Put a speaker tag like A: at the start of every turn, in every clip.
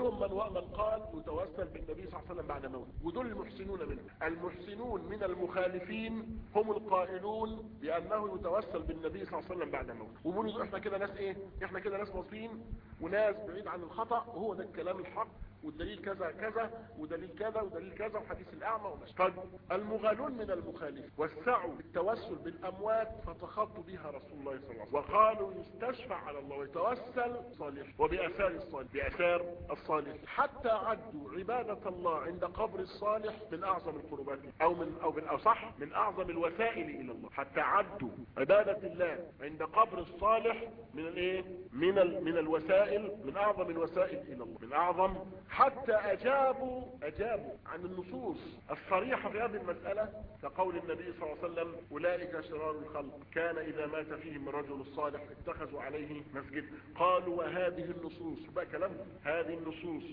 A: ومنهم من من قال يتوسل بالنبي صلى الله عليه وسلم بعد موته ودول المحسنون منه المحسنون من المخالفين هم القائلون بانه يتوسل بالنبي صلى الله عليه وسلم بعد موته وبيقولوا احنا كده ناس ايه احنا كده ناس واصفين وناس بعيد عن الخطا وهو ده الكلام الحق والدليل كذا كذا ودليل كذا ودليل كذا وحديث الاعمى ومش طيب المغالون من المخالف وسعوا بالتوسل بالاموات فتخطوا بها رسول الله صلى الله عليه وسلم وقالوا يستشفع على الله ويتوسل صالح وباثار الصالح باثار الصالح حتى عدوا عبادة الله عند قبر الصالح من اعظم القربات او من او من اصح من اعظم الوسائل الى الله حتى عدوا عبادة الله عند قبر الصالح من الايه من ال من الوسائل من اعظم الوسائل الى الله من اعظم حتى اجابوا اجابوا عن النصوص الصريحة في هذه المسألة كقول النبي صلى الله عليه وسلم اولئك شرار الخلق كان اذا مات فيهم الرجل الصالح اتخذوا عليه مسجد قالوا وهذه النصوص بقى كلام هذه النصوص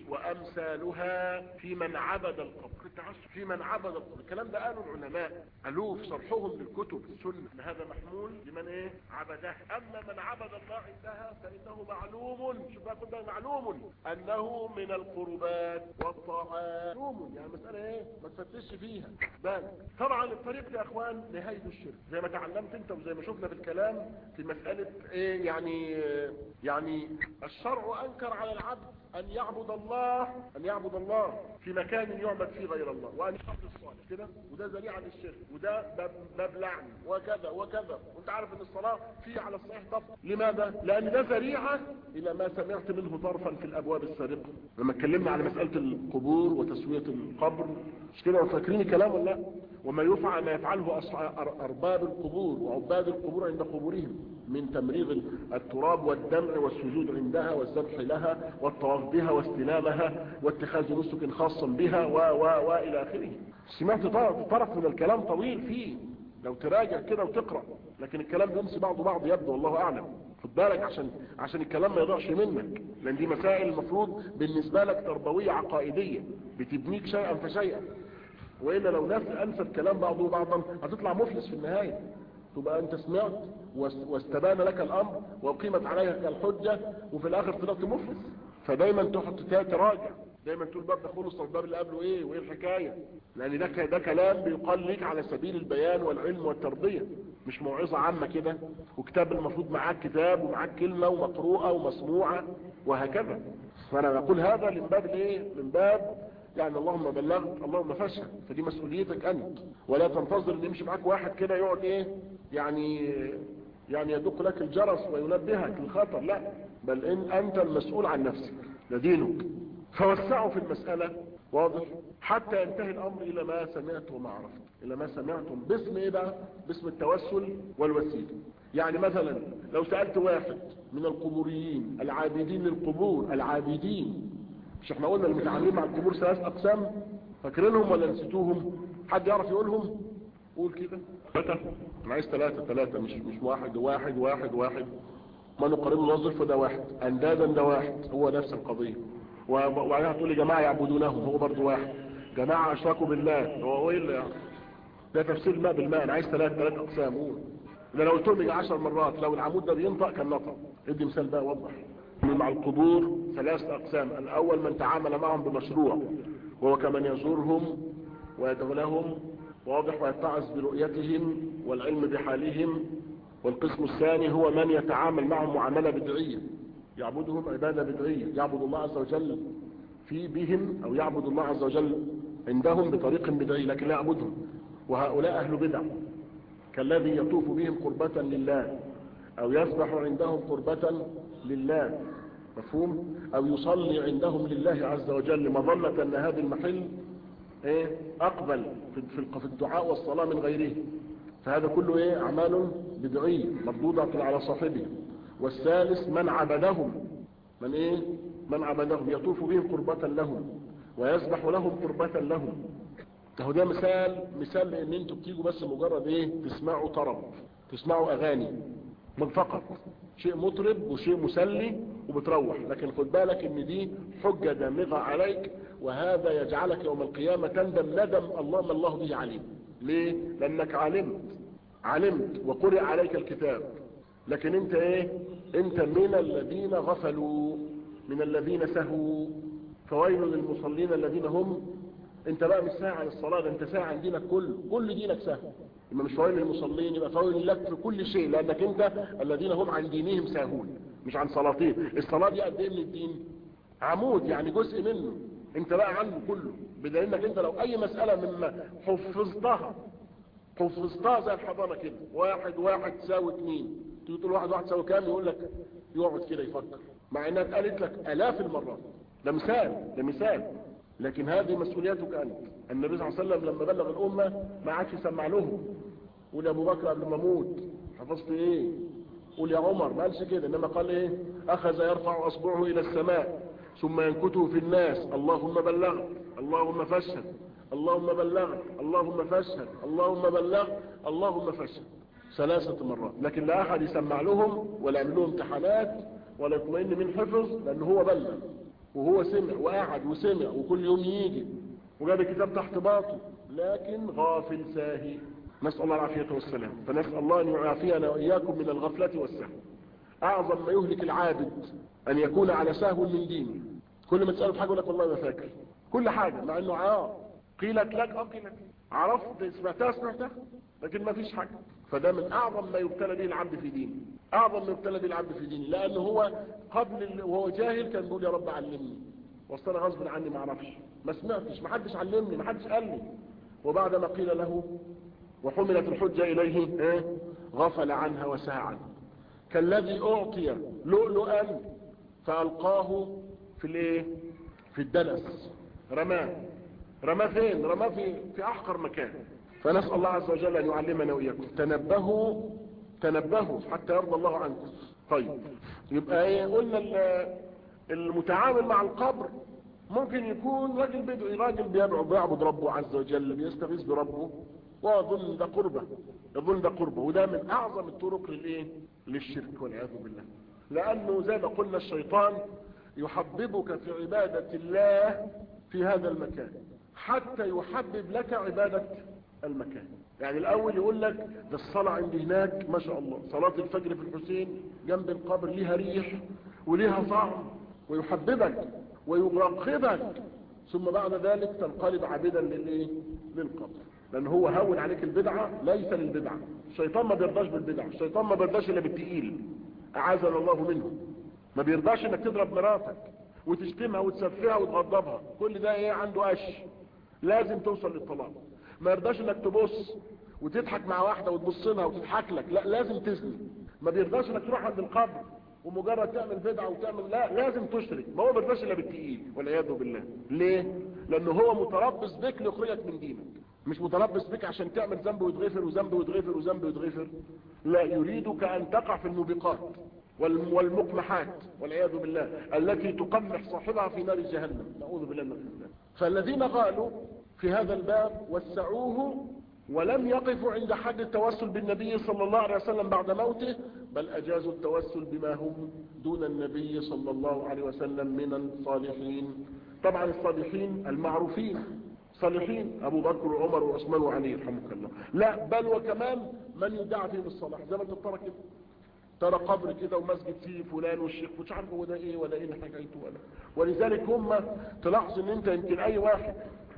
A: وامثالها في من عبد القبر التعسف في من عبد القبر الكلام ده قالوا العلماء الوف شرحهم للكتب السنة ان هذا محمول لمن ايه عبده اما من عبد الله عندها فانه معلوم شوف بقى كل ده معلوم انه من القربات والطاعات معلوم يعني مسألة ايه ما تفتش فيها بالك طبعا الطريق يا اخوان نهاية الشرك زي ما تعلمت انت وزي ما شفنا في الكلام في مسألة ايه يعني يعني الشرع انكر على العبد ان يعبد الله ان يعبد الله في مكان يعبد فيه غير الله وان يعبد الصالح كده وده ذريعه للشرك وده باب, باب لعن وكذا وكذا وانت عارف ان الصلاه فيه على الصحيح ضبط لماذا لان ده ذريعه الى ما سمعت منه ظرفا في الابواب السابقه لما اتكلمنا على مساله القبور وتسويه القبر مش كده فاكرين الكلام ولا لا وما يفعل ما يفعله ارباب القبور وعباد القبور عند قبورهم من تمريغ التراب والدمع والسجود عندها والذبح لها والطواف بها واستلامها واتخاذ نسك خاصا بها و و والى اخره سمعت طرف من الكلام طويل فيه لو تراجع كده وتقرا لكن الكلام بيمسي بعضه بعض يبدو والله اعلم خد بالك عشان عشان الكلام ما يضيعش منك لان دي مسائل المفروض بالنسبه لك تربويه عقائديه بتبنيك شيئا فشيئا والا لو ناس انسى الكلام بعضه بعضا هتطلع مفلس في النهايه تبقى انت سمعت واستبان لك الامر وقيمت عليك الحجة وفي الاخر طلعت مفلس فدايما تحط تراجع دايما تقول باب ده خلص الباب اللي قبله ايه وايه الحكاية لان ده ده كلام بيقال لك على سبيل البيان والعلم والتربية مش موعظة عامة كده وكتاب المفروض معاك كتاب ومعاك كلمة ومقروءة ومسموعة وهكذا فانا بقول هذا من باب الايه من باب يعني اللهم بلغت اللهم فشل فدي مسؤوليتك انت ولا تنتظر ان يمشي معاك واحد كده يقعد ايه يعني يعني يدق لك الجرس وينبهك للخطر لا بل ان انت المسؤول عن نفسك لدينك فوسعوا في المسألة واضح حتى ينتهي الامر الى ما سمعت وما عرفت الى ما سمعتم باسم ايه بقى باسم التوسل والوسيله يعني مثلا لو سألت واحد من القبوريين العابدين للقبور العابدين مش احنا قلنا المتعاملين مع القبور ثلاث اقسام فاكرينهم ولا نسيتوهم حد يعرف يقولهم قول كده ثلاثة انا عايز ثلاثة ثلاثة مش مش واحد واحد واحد واحد ما نقارن نوظف ده واحد اندادا ده واحد هو نفس القضية وبعدها تقول لي جماعة يعبدونهم هو برضه واحد جماعة اشركوا بالله هو ايه اللي ده تفسير الماء بالماء انا عايز ثلاثة ثلاثة اقسام قول ده لو قلت لهم 10 مرات لو العمود ده بينطق كان نطق ادي مثال بقى وضح مع القبور ثلاث اقسام الاول من تعامل معهم بمشروع وهو كمن يزورهم ويدعو لهم واضح ويتعظ برؤيتهم والعلم بحالهم والقسم الثاني هو من يتعامل معهم معاملة بدعية يعبدهم عبادة بدعية يعبد الله عز وجل في بهم او يعبد الله عز وجل عندهم بطريق بدعي لكن لا يعبدهم وهؤلاء اهل بدع كالذي يطوف بهم قربة لله او يسبح عندهم قربة لله مفهوم او يصلي عندهم لله عز وجل مظنة ان هذا المحل ايه اقبل في الدعاء والصلاة من غيره فهذا كله ايه اعمال بدعية مردودة على صاحبه والثالث من عبدهم من ايه من عبدهم يطوف بهم قربة لهم ويسبح لهم قربة لهم اهو ده مثال مثال لان انتوا بتيجوا بس مجرد ايه تسمعوا طرب تسمعوا اغاني من فقط شيء مطرب وشيء مسلي وبتروح لكن خد بالك ان دي حجة دامغة عليك وهذا يجعلك يوم القيامة تندم ندم الله ما الله به عليم ليه لانك علمت علمت وقرئ عليك الكتاب لكن انت ايه انت من الذين غفلوا من الذين سهوا فويل للمصلين الذين هم انت بقى مش ساعة عن الصلاة ده انت ساعة عن دينك كله كل دينك سهل يبقى مش فويل للمصلين يبقى فويل لك في كل شيء لانك انت الذين هم عن دينهم ساهون مش عن صلاتهم الصلاة دي قد ايه من الدين عمود يعني جزء منه انت بقى عنه كله بدليل انك انت لو اي مسألة مما حفظتها حفظتها زي الحضانة كده واحد واحد تساوي اتنين تيجي تقول واحد واحد تساوي كام يقول لك يقعد كده يفكر مع انها اتقالت لك الاف المرات ده مثال ده مثال لكن هذه مسؤوليتك انت النبي صلى الله عليه وسلم لما بلغ الامه ما عادش يسمع لهم قول يا ابو بكر قبل ما اموت حفظت ايه قول يا عمر ما قالش كده انما قال ايه اخذ يرفع اصبعه الى السماء ثم ينكته في الناس اللهم بلغ اللهم فاشهد اللهم بلغ اللهم فاشهد اللهم بلغ اللهم فاشهد ثلاثة مرات لكن لا احد يسمع لهم ولا يعمل لهم امتحانات ولا يطمئن من حفظ لان هو بلغ وهو سمع وقعد وسمع وكل يوم يجي وجاب الكتاب تحت باطه لكن غافل ساهي نسأل الله العافية والسلام فنسأل الله أن يعافينا وإياكم من الغفلة والسهو أعظم ما يهلك العابد أن يكون على سهو من دينه كل ما تسأله في حاجة يقول لك والله ما فاكر كل حاجة مع أنه عار قيلت لك أو قيلت عرفت سمعتها سمعتها لكن ما فيش حاجة فده من أعظم ما يبتلى به العبد في دينه أعظم ما يبتلى به العبد في دينه لأنه هو قبل وهو جاهل كان بيقول يا رب علمني واصل انا غصب عني ما اعرفش ما سمعتش ما حدش علمني ما حدش قال لي وبعدما قيل له وحملت الحجة إليه إيه؟ غفل عنها وساعا كالذي أعطي لؤلؤا فألقاه في الايه في الدنس رماه رماه فين رماه في, في أحقر مكان فنسأل الله عز وجل أن يعلمنا وإياكم تنبهوا تنبهوا حتى يرضى الله عنكم طيب يبقى ايه قلنا المتعامل مع القبر ممكن يكون راجل بدعي راجل بيعبد ربه عز وجل بيستغيث بربه ويظن ده قربة يظن ده قربة وده من اعظم الطرق للايه للشرك والعياذ بالله لانه زي ما قلنا الشيطان يحببك في عبادة الله في هذا المكان حتى يحبب لك عبادة المكان يعني الاول يقول لك ده الصلاة عندي هناك ما شاء الله صلاة الفجر في الحسين جنب القبر ليها ريح وليها طعم ويحببك ويراقبك ثم بعد ذلك تنقلب عابدا للايه للقبر لان هو هون عليك البدعة ليس للبدعة الشيطان ما بيرضاش بالبدعة الشيطان ما بيرضاش الا بالتقيل اعاذنا الله منه ما بيرضاش انك تضرب مراتك وتشتمها وتسفهها وتغضبها كل ده ايه عنده قش لازم توصل للطلاق ما يرضاش انك تبص وتضحك مع واحدة وتبص لها وتضحك لك لا لازم تزني ما بيرضاش انك تروح عند القبر ومجرد تعمل بدعة وتعمل لا لازم تشرك ما هو بيرضاش الا بالتقيل والعياذ بالله ليه لانه هو متربص بك ليخرجك من دينك مش متربص بك عشان تعمل ذنب ويتغفر وذنب ويتغفر وذنب ويتغفر لا يريدك ان تقع في الموبقات والمقمحات والعياذ بالله التي تقمح صاحبها في نار جهنم نعوذ بالله من الفتنة فالذين قالوا في هذا الباب وسعوه ولم يقفوا عند حد التوسل بالنبي صلى الله عليه وسلم بعد موته بل أجازوا التوسل بما هم دون النبي صلى الله عليه وسلم من الصالحين طبعا الصالحين المعروفين صالحين أبو بكر وعمر وعثمان وعلي رحمك الله لا بل وكمان من يدعى فيهم الصلاح زي ما انت ترى كده ترى قبر كده ومسجد فيه فلان والشيخ مش عارف هو ده ايه ولا ايه حكايته ولا ولذلك هم تلاحظ ان انت يمكن اي واحد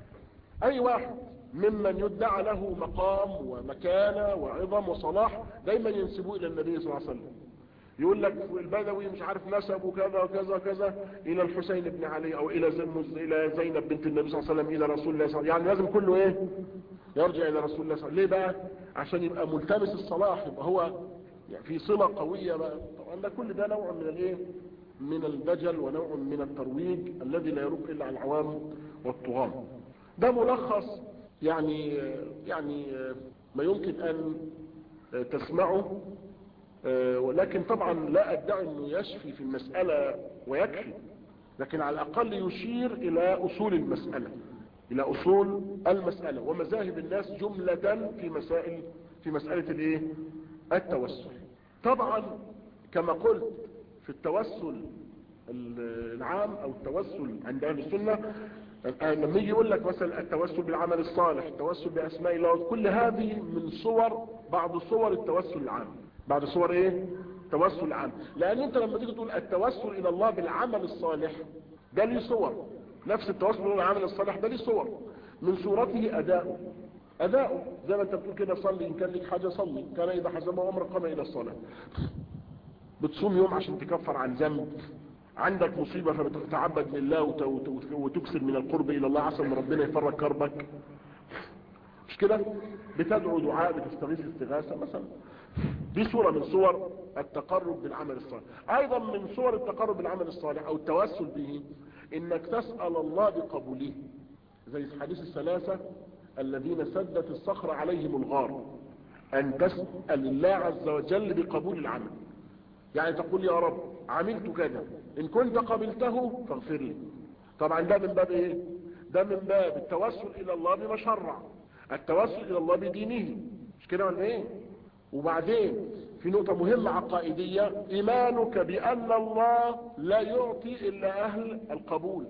A: اي واحد ممن يدعى له مقام ومكانة وعظم وصلاح دايما ينسبوه الى النبي صلى الله عليه وسلم يقول لك البدوي مش عارف نسبه كذا وكذا وكذا الى الحسين بن علي او الى الى زينب بنت النبي صلى الله عليه وسلم الى رسول الله صلى الله عليه وسلم يعني لازم كله ايه يرجع الى رسول الله صلى الله عليه وسلم ليه بقى عشان يبقى ملتمس الصلاح يبقى هو يعني في صلة قوية بقى طبعا ده كل ده نوع من الايه من الدجل ونوع من الترويج الذي لا يروق الا على العوام والطغاة ده ملخص يعني يعني ما يمكن ان تسمعه ولكن طبعا لا ادعي انه يشفي في المسألة ويكفي لكن على الاقل يشير الى اصول المسألة الى اصول المسألة ومذاهب الناس جملة في مسائل في مسألة الايه التوسل طبعا كما قلت في التوسل العام او التوسل عند اهل السنة لما يجي يقول لك مثلا التوسل بالعمل الصالح التوسل باسماء الله كل هذه من صور بعض صور التوسل العام بعض صور ايه توسل العام لان انت لما تيجي تقول التوسل الى الله بالعمل الصالح ده ليه صور نفس التواصل مع العمل الصالح ده ليه صور من صورته اداؤه اداؤه زي ما انت بتقول كده صلي ان كان لك حاجه صلي كان اذا حزمه امر قام الى الصلاه بتصوم يوم عشان تكفر عن ذنب عندك مصيبة فبتتعبد لله وتكسر من القرب الى الله عسى ان ربنا يفرج كربك مش كده بتدعو دعاء بتستغيث استغاثة مثلا دي صورة من صور التقرب بالعمل الصالح ايضا من صور التقرب بالعمل الصالح او التوسل به انك تسأل الله بقبوله زي حديث الثلاثة الذين سدت الصخرة عليهم الغار ان تسأل الله عز وجل بقبول العمل يعني تقول يا رب عملت كذا ان كنت قبلته فاغفر لي طبعا ده من باب ايه ده من باب التوسل الى الله بما شرع التوسل الى الله بدينه مش كده ولا ايه وبعدين في نقطة مهمة عقائدية ايمانك بان الله لا يعطي الا اهل القبول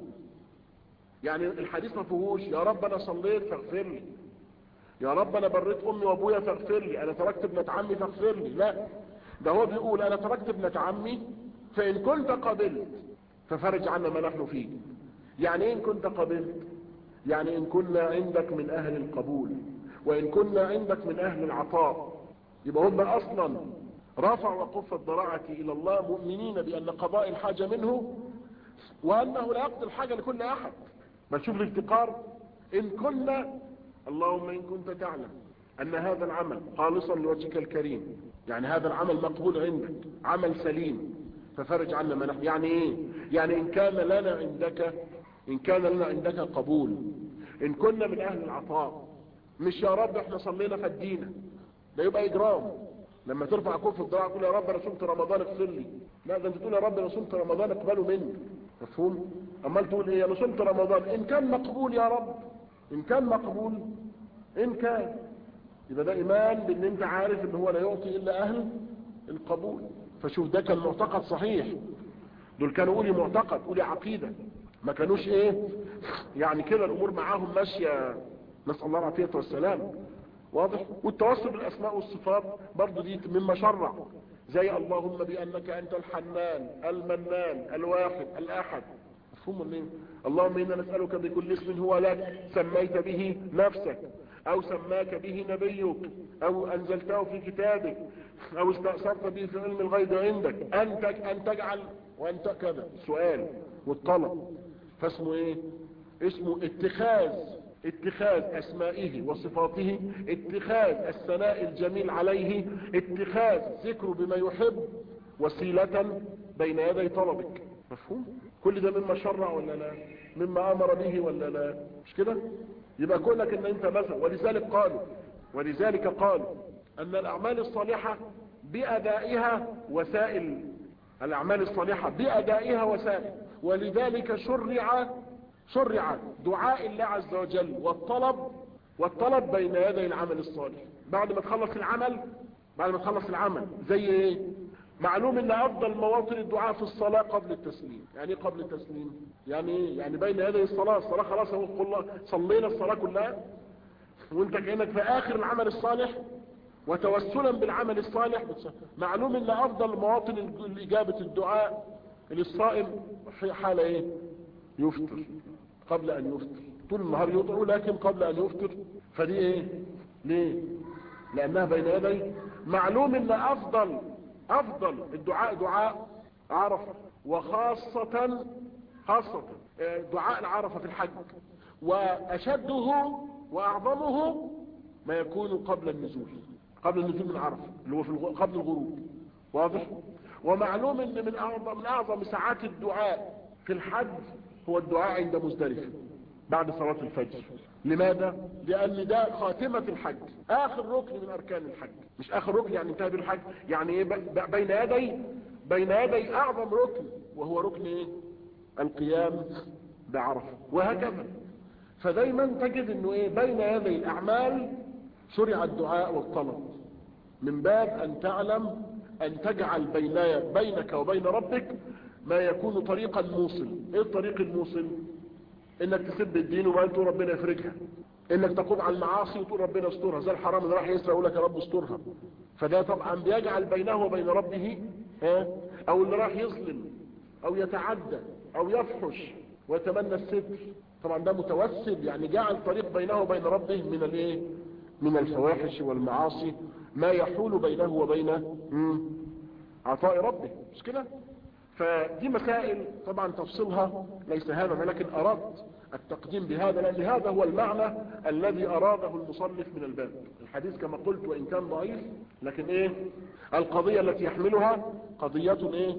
A: يعني الحديث ما فيهوش يا رب انا صليت فاغفر لي يا رب انا بريت امي وابويا فاغفر لي انا تركت ابنة عمي فاغفر لي لا ده هو بيقول انا تركت ابنة عمي فان كنت قبلت ففرج عنا ما نحن فيه يعني ايه ان كنت قبلت يعني ان كنا عندك من اهل القبول وان كنا عندك من اهل العطاء يبقى هم اصلا رفعوا وقف الضراعة الى الله مؤمنين بان قضاء الحاجة منه وانه لا يقضي الحاجة لكل احد ما تشوف الافتقار ان كنا اللهم ان كنت تعلم ان هذا العمل خالصا لوجهك الكريم يعني هذا العمل مقبول عندك عمل سليم ففرج عنا ما نحن يعني ايه يعني ان كان لنا عندك ان كان لنا عندك قبول ان كنا من اهل العطاء مش يا رب احنا صلينا فدينا ده يبقى اجرام لما ترفع كف الدعاء تقول يا رب انا صمت رمضان اغفر لي لا ده انت تقول يا رب انا صمت رمضان اقبله مني مفهوم امال تقول ايه انا صمت رمضان ان كان مقبول يا رب ان كان مقبول ان كان يبقى ده ايمان بان انت عارف ان هو لا يعطي الا اهل القبول فشوف ده كان معتقد صحيح دول كانوا قولي معتقد قولي عقيدة ما كانوش ايه يعني كده الامور معاهم ماشية نسأل الله العافية والسلام واضح والتوسل بالاسماء والصفات برضو دي مما شرع زي اللهم بانك انت الحنان المنان الواحد الاحد مفهوم منين اللهم انا نسألك بكل اسم هو لك سميت به نفسك او سماك به نبيك او انزلته في كتابك او استأثرت به في علم الغيب عندك ان ان تجعل وانت كذا سؤال والطلب فاسمه ايه اسمه اتخاذ اتخاذ اسمائه وصفاته اتخاذ الثناء الجميل عليه اتخاذ ذكره بما يحب وسيلة بين يدي طلبك مفهوم كل ده مما شرع ولا لا مما امر به ولا لا مش كده يبقى كونك ان انت مثلا ولذلك قالوا ولذلك قالوا ان الاعمال الصالحة بادائها وسائل الاعمال الصالحة بادائها وسائل ولذلك شرع شرع دعاء الله عز وجل والطلب والطلب بين يدي العمل الصالح بعد ما تخلص العمل بعد ما تخلص العمل زي ايه معلوم ان افضل مواطن الدعاء في الصلاة قبل التسليم يعني ايه قبل التسليم يعني ايه يعني بين يدي الصلاة الصلاة خلاص اهو كلها صلينا الصلاة كلها وانت كأنك في اخر العمل الصالح وتوسلا بالعمل الصالح معلوم ان افضل مواطن اجابة الدعاء للصائم حال ايه يفطر قبل ان يفطر طول النهار يطعو لكن قبل ان يفطر فدي ايه ليه لانها بين يدي معلوم ان افضل افضل الدعاء دعاء عرفة وخاصة خاصة دعاء العرفة في الحج واشده واعظمه ما يكون قبل النزول قبل النزول من عرفة اللي هو في قبل الغروب واضح ومعلوم ان من اعظم من اعظم ساعات الدعاء في الحج هو الدعاء عند مزدلفة بعد صلاة الفجر لماذا لان ده خاتمة الحج اخر ركن من اركان الحج مش اخر ركن يعني انتهى بالحج يعني ايه بين يدي بين يدي اعظم ركن وهو ركن ايه القيام بعرفة وهكذا فدايما تجد انه ايه بين يدي الاعمال شرع الدعاء والطلب من باب ان تعلم ان تجعل بين بينك وبين ربك ما يكون طريقا موصل ايه الطريق الموصل انك تسب الدين وبعدين تقول ربنا يفرجها انك تقوم على المعاصي وتقول ربنا استرها زي الحرام اللي راح يسرق يقول لك يا رب استرها فده طبعا بيجعل بينه وبين ربه ها او اللي راح يظلم او يتعدى او يفحش ويتمنى الستر طبعا ده متوسل يعني جعل طريق بينه وبين ربه من الايه من الفواحش والمعاصي ما يحول بينه وبين مم، عطاء ربه مش كده فدي مسائل طبعا تفصيلها ليس هذا لكن اردت التقديم بهذا لان هذا هو المعنى الذي اراده المصنف من الباب الحديث كما قلت وان كان ضعيف لكن ايه القضية التي يحملها قضية ايه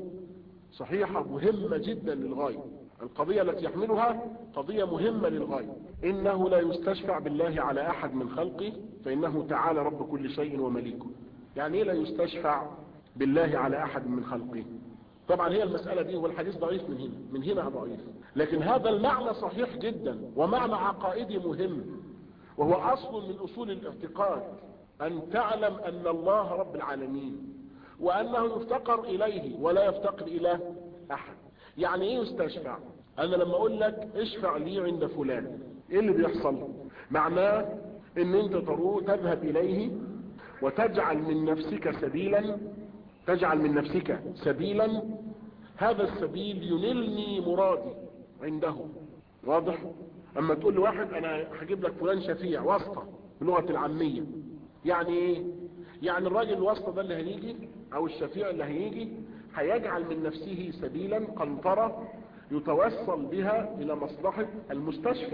A: صحيحة مهمة جدا للغاية القضية التي يحملها قضية مهمة للغاية إنه لا يستشفع بالله على أحد من خلقه فإنه تعالى رب كل شيء ومليكه يعني إيه لا يستشفع بالله على أحد من خلقه طبعا هي المسألة دي هو الحديث ضعيف من هنا من هنا ضعيف لكن هذا المعنى صحيح جدا ومعنى عقائدي مهم وهو أصل من أصول الاعتقاد أن تعلم أن الله رب العالمين وأنه يفتقر إليه ولا يفتقر إلى أحد يعني إيه يستشفع أنا لما أقول لك اشفع لي عند فلان إيه اللي بيحصل معناه أن أنت تروح تذهب إليه وتجعل من نفسك سبيلا تجعل من نفسك سبيلا هذا السبيل ينلني مرادي عنده واضح اما تقول لواحد انا هجيب لك فلان شفيع واسطة بلغة العامية يعني ايه يعني الراجل الواسطة ده اللي هيجي او الشفيع اللي هيجي هيجعل من نفسه سبيلا قنطرة يتوصل بها الى مصلحة المستشفع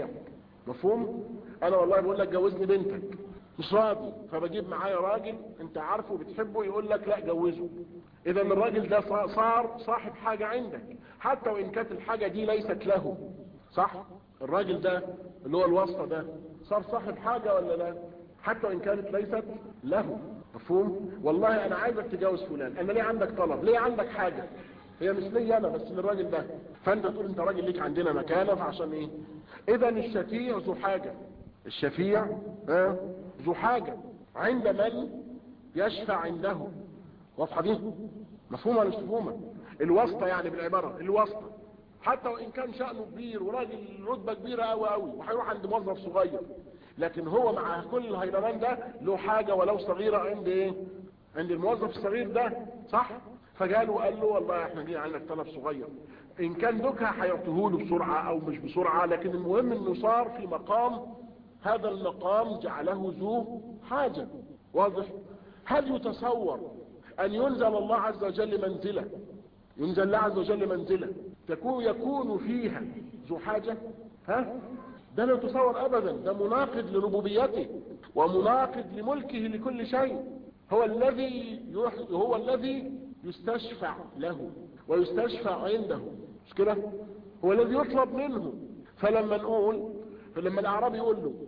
A: مفهوم انا والله بقول لك جوزني بنتك مش راضي فبجيب معايا راجل انت عارفه بتحبه يقول لك لا جوزه اذا الراجل ده صار صاحب حاجة عندك حتى وان كانت الحاجة دي ليست له صح الراجل ده اللي هو الواسطة ده صار صاحب حاجة ولا لا حتى وان كانت ليست له مفهوم والله انا عايزك تجوز فلان انا ليه عندك طلب ليه عندك حاجة هي مش لي انا بس للراجل ده فانت تقول انت راجل ليك عندنا مكانه فعشان ايه اذا الشفيع ذو حاجة الشفيع ها ذو حاجة عند من يشفع عنده واضحة دي مفهومة ولا مش مفهومة الواسطة يعني بالعبارة الواسطة حتى وان كان شأنه كبير وراجل رتبة كبيرة قوي قوي وهيروح عند موظف صغير لكن هو مع كل الهيلمان ده له حاجة ولو صغيرة عند ايه عند الموظف الصغير ده صح فجاله وقال له والله احنا جينا عندك طلب صغير ان كان دوكها هيعطيه له بسرعة او مش بسرعة لكن المهم انه صار في مقام هذا المقام جعله ذو حاجة واضح هل يتصور ان ينزل الله عز وجل منزلة ينزل الله عز وجل منزلة تكون يكون فيها ذو حاجة ها ده لا يتصور ابدا ده مناقض لربوبيته ومناقض لملكه لكل شيء هو الذي هو الذي يستشفع له ويستشفع عنده مش كده هو الذي يطلب منه فلما نقول فلما الاعرابي يقول له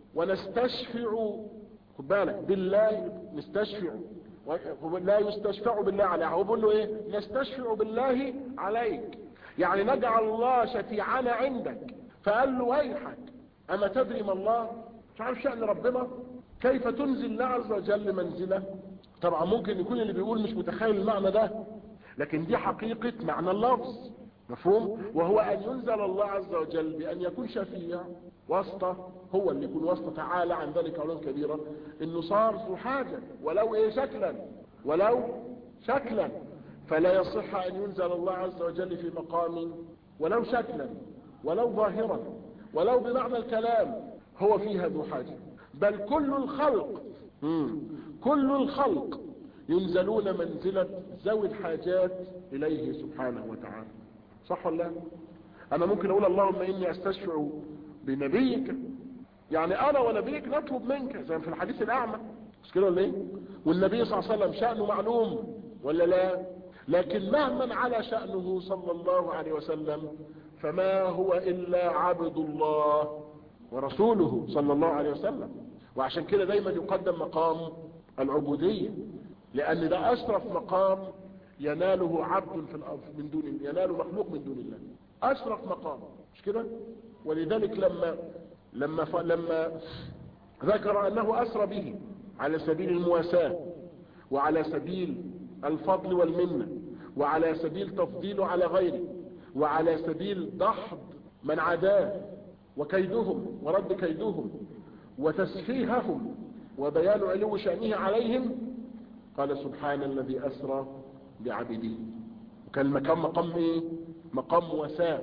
A: ونستشفع خد بالك بالله نستشفع لا يستشفع بالله عليه هو بيقول له ايه نستشفع بالله عليك يعني نجعل الله شفيعنا عندك فقال له ويحك اما تدري ما الله مش عارف شأن ربنا كيف تنزل الله عز وجل منزله طبعا ممكن يكون اللي بيقول مش متخيل المعنى ده لكن دي حقيقة معنى اللفظ مفهوم وهو ان ينزل الله عز وجل بان يكون شفيع واسطة هو اللي يكون واسطة تعالى عن ذلك علوم كبيرة انه صار ذو حاجة ولو ايه شكلا ولو شكلا فلا يصح ان ينزل الله عز وجل في مقام ولو شكلا ولو ظاهرا ولو بمعنى الكلام هو فيها ذو حاجة بل كل الخلق مم. كل الخلق ينزلون منزلة ذوي الحاجات إليه سبحانه وتعالى صح ولا لا أنا ممكن أقول اللهم إني أستشفع بنبيك يعني أنا ونبيك نطلب منك زي في الحديث الأعمى مش كده ولا إيه والنبي صلى الله عليه وسلم شأنه معلوم ولا لا لكن مهما على شأنه صلى الله عليه وسلم فما هو إلا عبد الله ورسوله صلى الله عليه وسلم وعشان كده دايما يقدم مقام العبودية لأن ده أشرف مقام يناله عبد في الأرض من دون الله يناله مخلوق من دون الله أشرف مقام مش كده ولذلك لما لما ف... لما ذكر أنه أسرى به على سبيل المواساة وعلى سبيل الفضل والمنة وعلى سبيل تفضيله على غيره وعلى سبيل دحض من عداه وكيدهم ورد كيدهم وتسفيههم وبيان علو شأنه عليهم قال سبحان الذي أسرى بعبده وكان المكان مقام ايه مقام وساء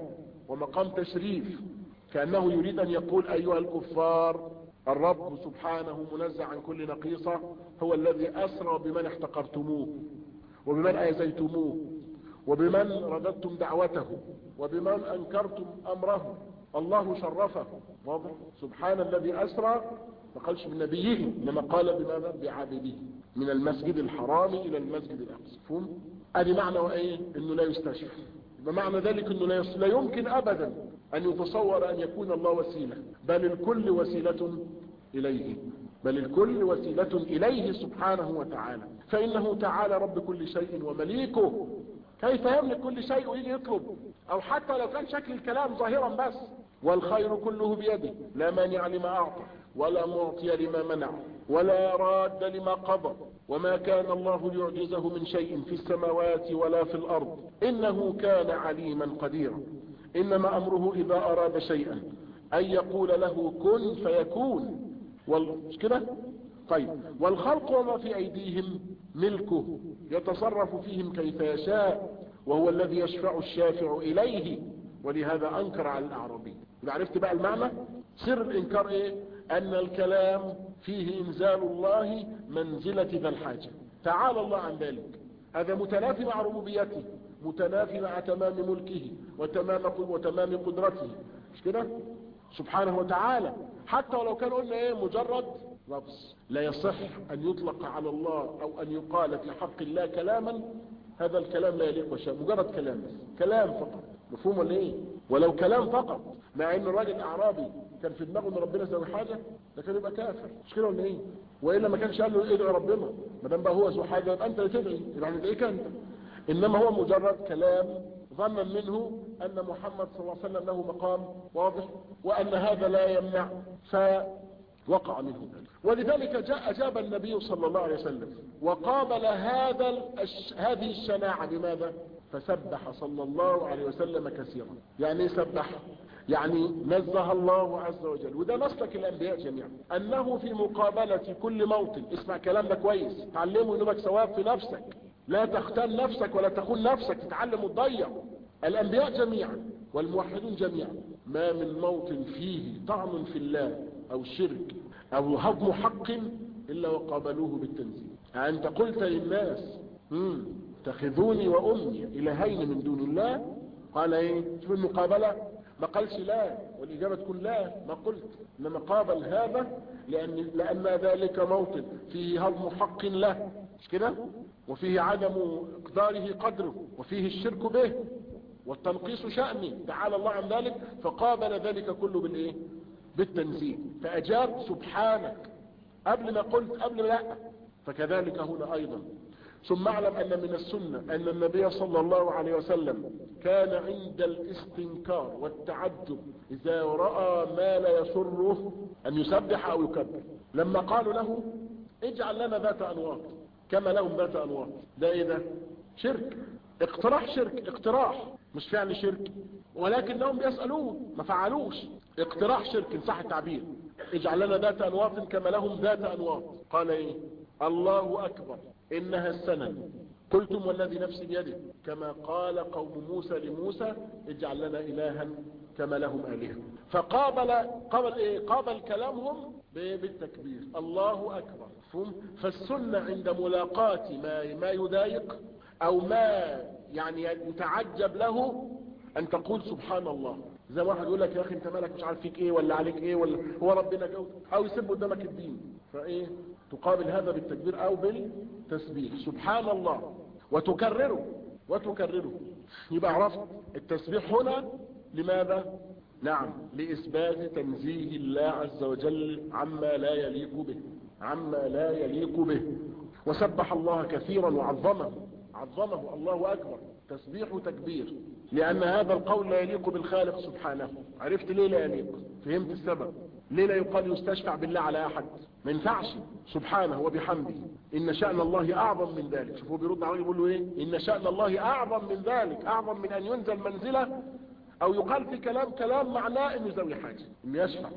A: ومقام تشريف كأنه يريد أن يقول أيها الكفار الرب سبحانه منزع عن كل نقيصة هو الذي أسرى بمن احتقرتموه وبمن آذيتموه وبمن رددتم دعوته وبمن أنكرتم أمره الله شرفه واضح سبحان الذي أسرى ما قالش بنبيه إنما قال بماذا بعبده من المسجد الحرام إلى المسجد الأقصى فهم ادي معنى وإيه إنه لا يستشفى بمعنى ذلك أنه لا, لا يمكن أبدا أن يتصور أن يكون الله وسيلة بل الكل وسيلة إليه بل الكل وسيلة إليه سبحانه وتعالى فإنه تعالى رب كل شيء ومليكه كيف يملك كل شيء ويجي يطلب أو حتى لو كان شكل الكلام ظاهرا بس والخير كله بيده لا مانع لما أعطى ولا معطي لما منع ولا راد لما قضى وما كان الله ليعجزه من شيء في السماوات ولا في الأرض إنه كان عليما قديرا إنما أمره إذا أراد شيئا أن يقول له كن فيكون وال... مش كده طيب والخلق وما في أيديهم ملكه يتصرف فيهم كيف يشاء وهو الذي يشفع الشافع إليه ولهذا أنكر على الأعرابي إذا عرفت بقى المعنى سر الإنكار إيه أن الكلام فيه إنزال الله منزلة ذا الحاجة تعالى الله عن ذلك هذا متنافي مع ربوبيته متنافي مع تمام ملكه وتمام وتمام قدرته مش كده سبحانه وتعالى حتى ولو كان قلنا ايه مجرد لفظ لا يصح ان يطلق على الله او ان يقال في حق الله كلاما هذا الكلام لا يليق بشيء مجرد كلام بس كلام فقط مفهوم ولا ايه ولو كلام فقط مع ان الراجل اعرابي كان في دماغه ان ربنا يسوي حاجه ده كان يبقى كافر مش كده ولا ايه والا ما كانش قال له ادعي ربنا ما دام بقى هو سوى حاجه يبقى انت اللي تدعي يبقى هتدعيك انت انما هو مجرد كلام ظنا منه ان محمد صلى الله عليه وسلم له مقام واضح وان هذا لا يمنع فوقع منه ذلك ولذلك جاء اجاب النبي صلى الله عليه وسلم وقابل هذا الش... هذه الشناعه بماذا فسبح صلى الله عليه وسلم كثيرا يعني سبح يعني نزه الله عز وجل وده مسلك الانبياء جميعا انه في مقابلة كل موطن اسمع كلام ده كويس تعلمه انك ثواب في نفسك لا تختل نفسك ولا تخون نفسك تتعلم وتضيع الانبياء جميعا والموحدون جميعا ما من موطن فيه طعن في الله او شرك او هضم حق الا وقابلوه بالتنزيل انت قلت للناس مم. اتخذوني وامي الهين من دون الله قال ايه شوف المقابله ما قالش لا والاجابه تكون لا ما قلت انما قابل هذا لان لان ذلك موطن فيه هضم حق له مش كده وفيه عدم اقداره قدره وفيه الشرك به والتنقيص شأني تعالى الله عن ذلك فقابل ذلك كله بالايه بالتنزيل فاجاب سبحانك قبل ما قلت قبل ما لا فكذلك هنا ايضا ثم اعلم ان من السنة ان النبي صلى الله عليه وسلم كان عند الاستنكار والتعجب اذا رأى ما لا يسره ان يسبح او يكبر لما قالوا له اجعل لنا ذات انواط كما لهم ذات انواط ده ايه ده شرك اقتراح شرك اقتراح مش فعل شرك ولكنهم بيسألوه ما فعلوش اقتراح شرك ان صح التعبير اجعل لنا ذات انواط كما لهم ذات انواط قال ايه الله اكبر انها السنن قلتم والذي نفسي بيده كما قال قوم موسى لموسى اجعل لنا الها كما لهم الهه فقابل قابل ايه قابل كلامهم بالتكبير الله اكبر فهم فالسنه عند ملاقاه ما ما يضايق او ما يعني يتعجب له ان تقول سبحان الله زي واحد يقول لك يا اخي انت مالك مش عارف فيك ايه ولا عليك ايه ولا هو ربنا جود او يسب قدامك الدين فايه تقابل هذا بالتكبير او بالتسبيح سبحان الله وتكرره وتكرره يبقى عرفت التسبيح هنا لماذا نعم لإثبات تنزيه الله عز وجل عما لا يليق به عما لا يليق به وسبح الله كثيرا وعظمه عظمه الله أكبر تسبيح وتكبير لأن هذا القول لا يليق بالخالق سبحانه عرفت ليه لا يليق فهمت السبب ليه لا يقال يستشفع بالله على أحد ما ينفعش سبحانه وبحمده إن شأن الله أعظم من ذلك شوفوا بيرد عليه يقول له إيه إن شأن الله أعظم من ذلك أعظم من أن ينزل منزلة أو يقال في كلام كلام معناه إنه يسوي حاجة إنه يشفع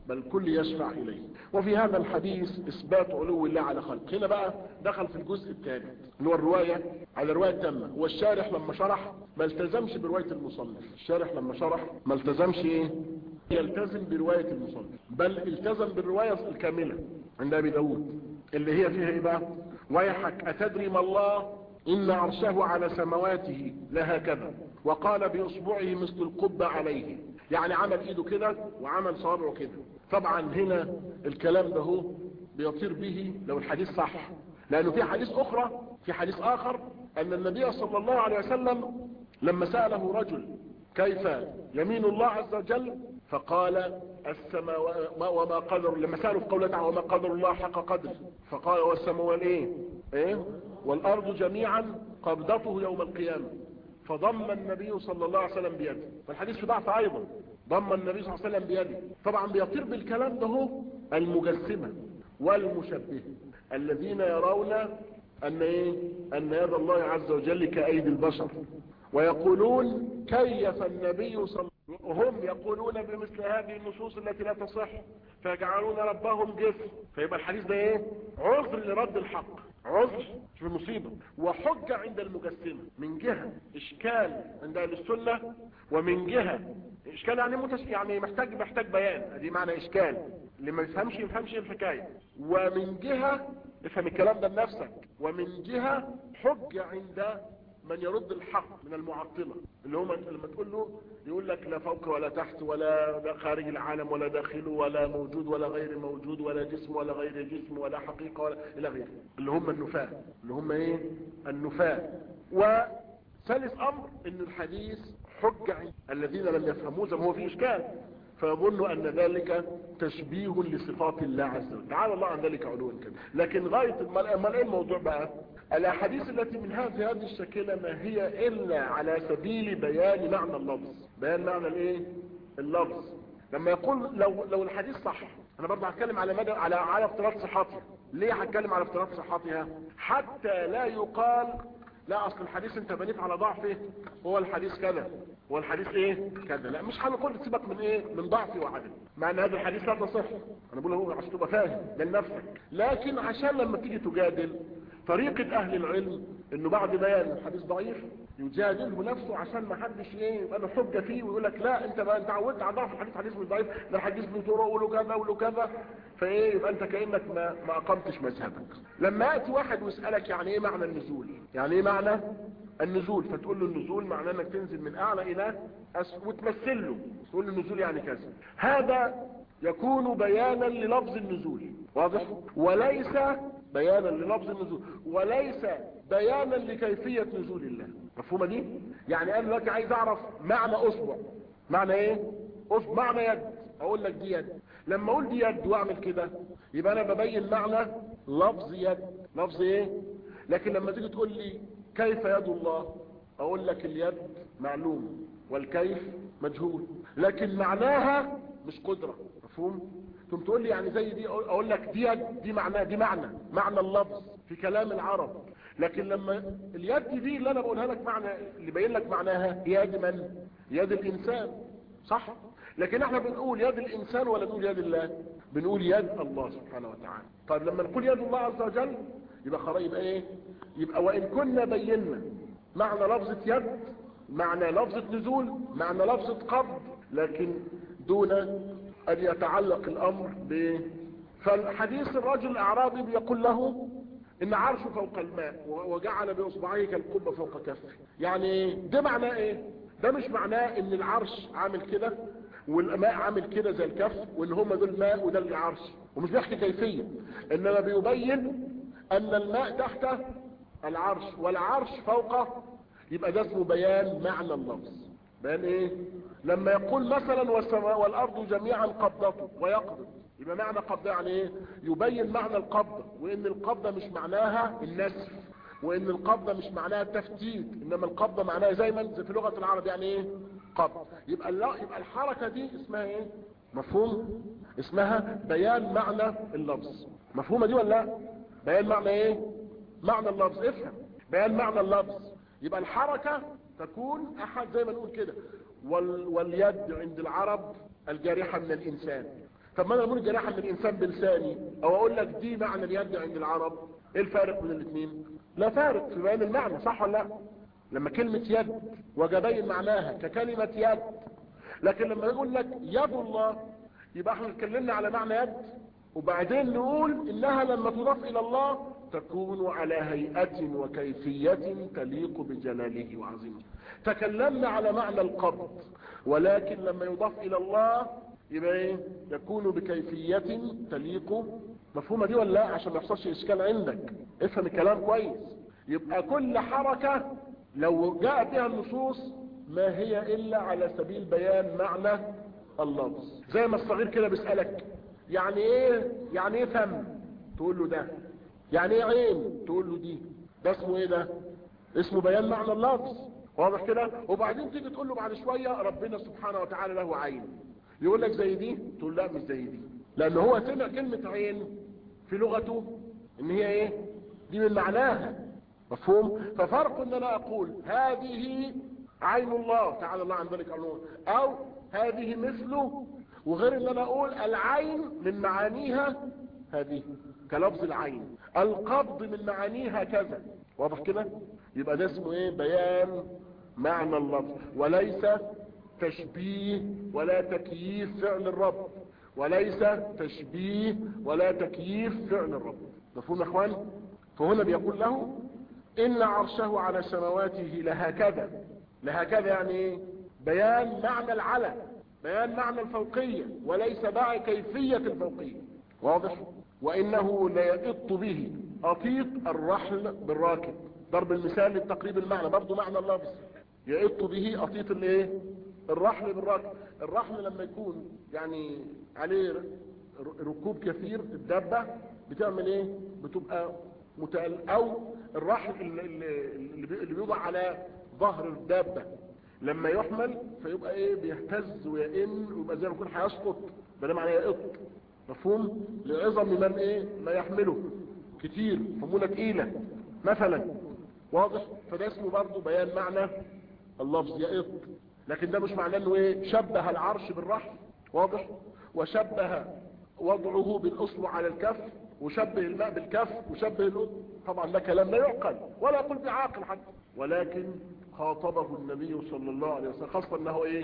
A: بل كل يشفع إليه وفي هذا الحديث إثبات علو الله على خلق هنا بقى دخل في الجزء الثالث اللي هو الرواية على الرواية التامة والشارح لما شرح ما التزمش برواية المصنف الشارح لما شرح ما التزمش ايه يلتزم برواية المصنف بل التزم بالرواية الكاملة عند أبي داود اللي هي فيها ايه بقى ويحك أتدري ما الله إن عرشه على سمواته لهكذا وقال بإصبعه مثل القبة عليه يعني عمل ايده كده وعمل صوابعه كده طبعا هنا الكلام ده هو بيطير به لو الحديث صح لانه في حديث اخرى في حديث اخر ان النبي صلى الله عليه وسلم لما سأله رجل كيف يمين الله عز وجل فقال السماوات وما قدر لما سألوا في قوله تعالى وما قدر الله حق قدر فقال والسماوات ايه ايه والارض جميعا قبضته يوم القيامة فضم النبي صلى الله عليه وسلم بيده فالحديث في ضعف ايضا ضم النبي صلى الله عليه وسلم بيده طبعا بيطير بالكلام ده هو المجسمة والمشبهة الذين يرون ان ايه ان يد الله عز وجل كايدي البشر ويقولون كيف النبي صلى هم يقولون بمثل هذه النصوص التي لا تصح فيجعلون ربهم جسم فيبقى الحديث ده ايه عذر لرد الحق عذر في المصيبة وحجة عند المجسمة من جهة اشكال عند اهل السنة ومن جهة اشكال يعني متش... يعني محتاج محتاج بيان دي معنى اشكال اللي ما يفهمش يفهمش ايه الحكاية ومن جهة افهم الكلام ده بنفسك ومن جهة حجة عند من يرد الحق من المعطلة اللي هم لما تقول له يقول لك لا فوق ولا تحت ولا خارج العالم ولا داخله ولا موجود ولا غير موجود ولا جسم ولا غير جسم ولا حقيقة ولا الى غيره اللي هم النفاة اللي هم ايه النفاة وثالث امر ان الحديث حجة عند الذين لم يفهموه زي ما هو في اشكال فيظن ان ذلك تشبيه لصفات الله عز وجل تعالى الله عن ذلك علوا كده لكن غاية امال ايه الموضوع بقى الاحاديث التي من هذه هذه الشكلة ما هي الا على سبيل بيان معنى اللفظ بيان معنى الايه اللفظ لما يقول لو لو الحديث صح انا برضه هتكلم على مدى على على افتراض صحتها ليه هتكلم على افتراض صحتها حتى لا يقال لا اصل الحديث انت بنيت على ضعفه هو الحديث كذا هو الحديث ايه كذا لا مش هنقول سيبك من ايه من ضعفي وعدم مع ان هذا الحديث لا تصح انا بقول هو عشان تبقى فاهم ده لنفسك لكن عشان لما تيجي تجادل طريقة اهل العلم انه بعد بيان الحديث ضعيف يجادله نفسه عشان ما حدش ايه يبقى له حجه فيه ويقول لك لا انت بقى انت عودت على ضعف الحديث حديث مش ضعيف ده الحديث له طرق وله كذا وله كذا فايه يبقى انت كانك ما ما اقمتش مذهبك لما ياتي واحد ويسالك يعني ايه معنى النزول يعني ايه معنى النزول فتقول له النزول معناه انك تنزل من اعلى الى اسفل وتمثل له تقول له النزول يعني كذا هذا يكون بيانا للفظ النزول واضح وليس بيانا للفظ النزول وليس بيانا لكيفية نزول الله مفهومة دي يعني انا دلوقتي عايز اعرف معنى اصبع معنى ايه اصبع معنى يد اقول لك دي يد لما اقول دي يد واعمل كده يبقى انا ببين معنى لفظ يد لفظ ايه لكن لما تيجي تقول لي كيف يد الله اقول لك اليد معلوم والكيف مجهول لكن معناها مش قدرة مفهوم ثم تقول لي يعني زي دي اقول لك دي يد دي معناه دي معنى معنى اللفظ في كلام العرب لكن لما اليد دي اللي انا بقولها لك معنى اللي باين لك معناها هي يد من يد الانسان صح لكن احنا بنقول يد الانسان ولا نقول يد الله بنقول يد الله سبحانه وتعالى طيب لما نقول يد الله عز وجل يبقى خلاص يبقى ايه يبقى وان كنا بينا معنى لفظة يد معنى لفظة نزول معنى لفظة قبض لكن دون ان يتعلق الامر ب فالحديث الرجل الاعرابي بيقول له ان عرشه فوق الماء وجعل باصبعيه كالقبة فوق كفه يعني ده معناه ايه ده مش معناه ان العرش عامل كده والماء عامل كده زي الكف وان هم دول ماء وده العرش ومش بيحكي كيفية انما بيبين ان الماء تحت العرش والعرش فوقه يبقى ده اسمه بيان معنى اللفظ بيان ايه لما يقول مثلا والسماء والارض جميعا قبضته ويقبض يبقى معنى قبض يعني ايه يبين معنى القبضة وان القبضة مش معناها النسف وان القبضة مش معناها التفتيت انما القبضة معناها زي ما في لغة العرب يعني ايه قبض يبقى لا يبقى الحركة دي اسمها ايه مفهوم اسمها بيان معنى اللفظ مفهومة دي ولا لا بيان معنى ايه معنى اللفظ افهم بيان معنى اللفظ يبقى الحركة تكون احد زي ما نقول كده وال واليد عند العرب الجارحة من الانسان طب ما انا اقول جناحا من الانسان بلساني او اقول لك دي معنى اليد عند العرب ايه الفارق بين الاثنين لا فارق في بيان المعنى صح ولا لا لما كلمة يد وجبين معناها ككلمة يد لكن لما يقول لك يد الله يبقى احنا اتكلمنا على معنى يد وبعدين نقول انها لما تضاف الى الله تكون على هيئة وكيفية تليق بجلاله وعظيمه تكلمنا على معنى القبض ولكن لما يضاف الى الله يبقى ايه يكون بكيفية تليق مفهومة دي ولا لا عشان ما يحصلش اشكال عندك افهم الكلام كويس يبقى كل حركة لو جاء بها النصوص ما هي الا على سبيل بيان معنى اللفظ زي ما الصغير كده بيسألك يعني ايه يعني ايه فم تقول له ده يعني ايه عين تقول له دي ده اسمه ايه ده اسمه بيان معنى اللفظ واضح كده وبعدين تيجي تقول له بعد شوية ربنا سبحانه وتعالى له عين يقول لك زي دي تقول لا مش زي دي لان هو سمع كلمة عين في لغته ان هي ايه دي من معناها مفهوم ففرق ان انا اقول هذه عين الله تعالى الله عن ذلك علوم او هذه مثله وغير ان انا اقول العين من معانيها هذه كلفظ العين القبض من معانيها كذا واضح كده يبقى ده اسمه ايه بيان معنى اللفظ وليس تشبيه ولا تكييف فعل الرب وليس تشبيه ولا تكييف فعل الرب مفهوم يا اخوان فهنا بيقول له ان عرشه على سماواته لهكذا لهكذا يعني ايه بيان معنى العلى بيان معنى الفوقية وليس بقى كيفية الفوقية واضح وانه ليئط به اطيط الرحل بالراكب ضرب المثال للتقريب المعنى برضو معنى اللفظ يئط به اطيط الايه الرحل بالراكب الرحل لما يكون يعني عليه ركوب كثير الدابة بتعمل ايه بتبقى متأل او الرحل اللي, اللي بيوضع على ظهر الدابة لما يحمل فيبقى ايه بيهتز ويئن ويبقى زي ما يكون هيسقط ده معناه يقط مفهوم لعظم من ايه ما يحمله كتير حمولة تقيلة مثلا واضح فده اسمه برضه بيان معنى اللفظ يقط لكن ده مش معناه انه ايه شبه العرش بالرحل واضح وشبه وضعه بالاصبع على الكف وشبه الماء بالكف وشبه الأذن طبعا ده كلام لا يعقل ولا يقول بعاقل حتى ولكن خاطبه النبي صلى الله عليه وسلم خاصة انه ايه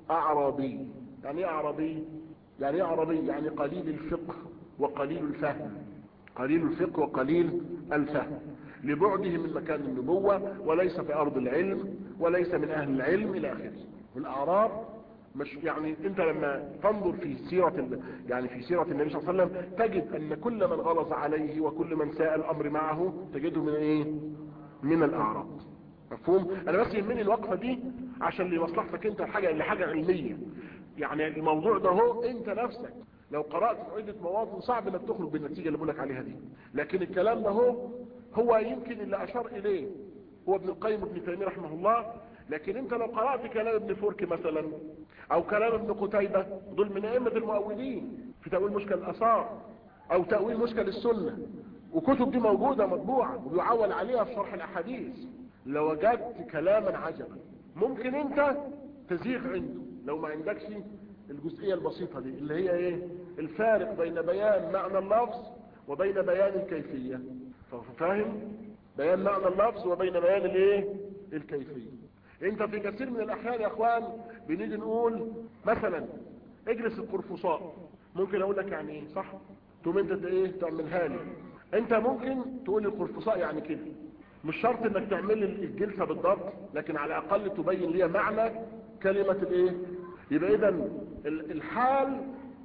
A: اعرابي يعني ايه اعرابي يعني ايه اعرابي يعني قليل الفقه وقليل الفهم قليل الفقه وقليل الفهم لبعده من مكان النبوة وليس في ارض العلم وليس من اهل العلم الى اخره والاعراب مش يعني انت لما تنظر في سيرة يعني في سيرة النبي صلى الله عليه وسلم تجد ان كل من غلظ عليه وكل من ساء الامر معه تجده من ايه من الاعراب مفهوم انا بس يهمني الوقفة دي عشان لمصلحتك انت حاجة لحاجة علمية يعني الموضوع ده هو انت نفسك لو قرأت في عدة مواطن صعب انك تخرج بالنتيجة اللي بقولك عليها دي لكن الكلام ده هو هو يمكن اللي اشار اليه هو ابن القيم ابن تيمية رحمه الله لكن انت لو قرأت كلام ابن فورك مثلا او كلام ابن قتيبة دول من ائمة المؤولين في تأويل مشكل الاثار او تأويل مشكل السنة وكتب دي موجودة مطبوعة ويعول عليها في شرح الاحاديث لو وجدت كلاما عجبا ممكن انت تزيغ عنده لو ما عندكش الجزئية البسيطة دي اللي هي ايه الفارق بين بيان معنى اللفظ وبين بيان الكيفية فاهم بيان معنى اللفظ وبين بيان الايه الكيفية انت في كثير من الاحيان يا اخوان بنيجي نقول مثلا اجلس القرفصاء ممكن اقول لك يعني ايه صح تقوم انت ايه تعملها لي انت ممكن تقول القرفصاء يعني كده مش شرط انك تعمل الجلسة بالضبط لكن على الاقل تبين لي معنى كلمة الايه يبقى اذا الحال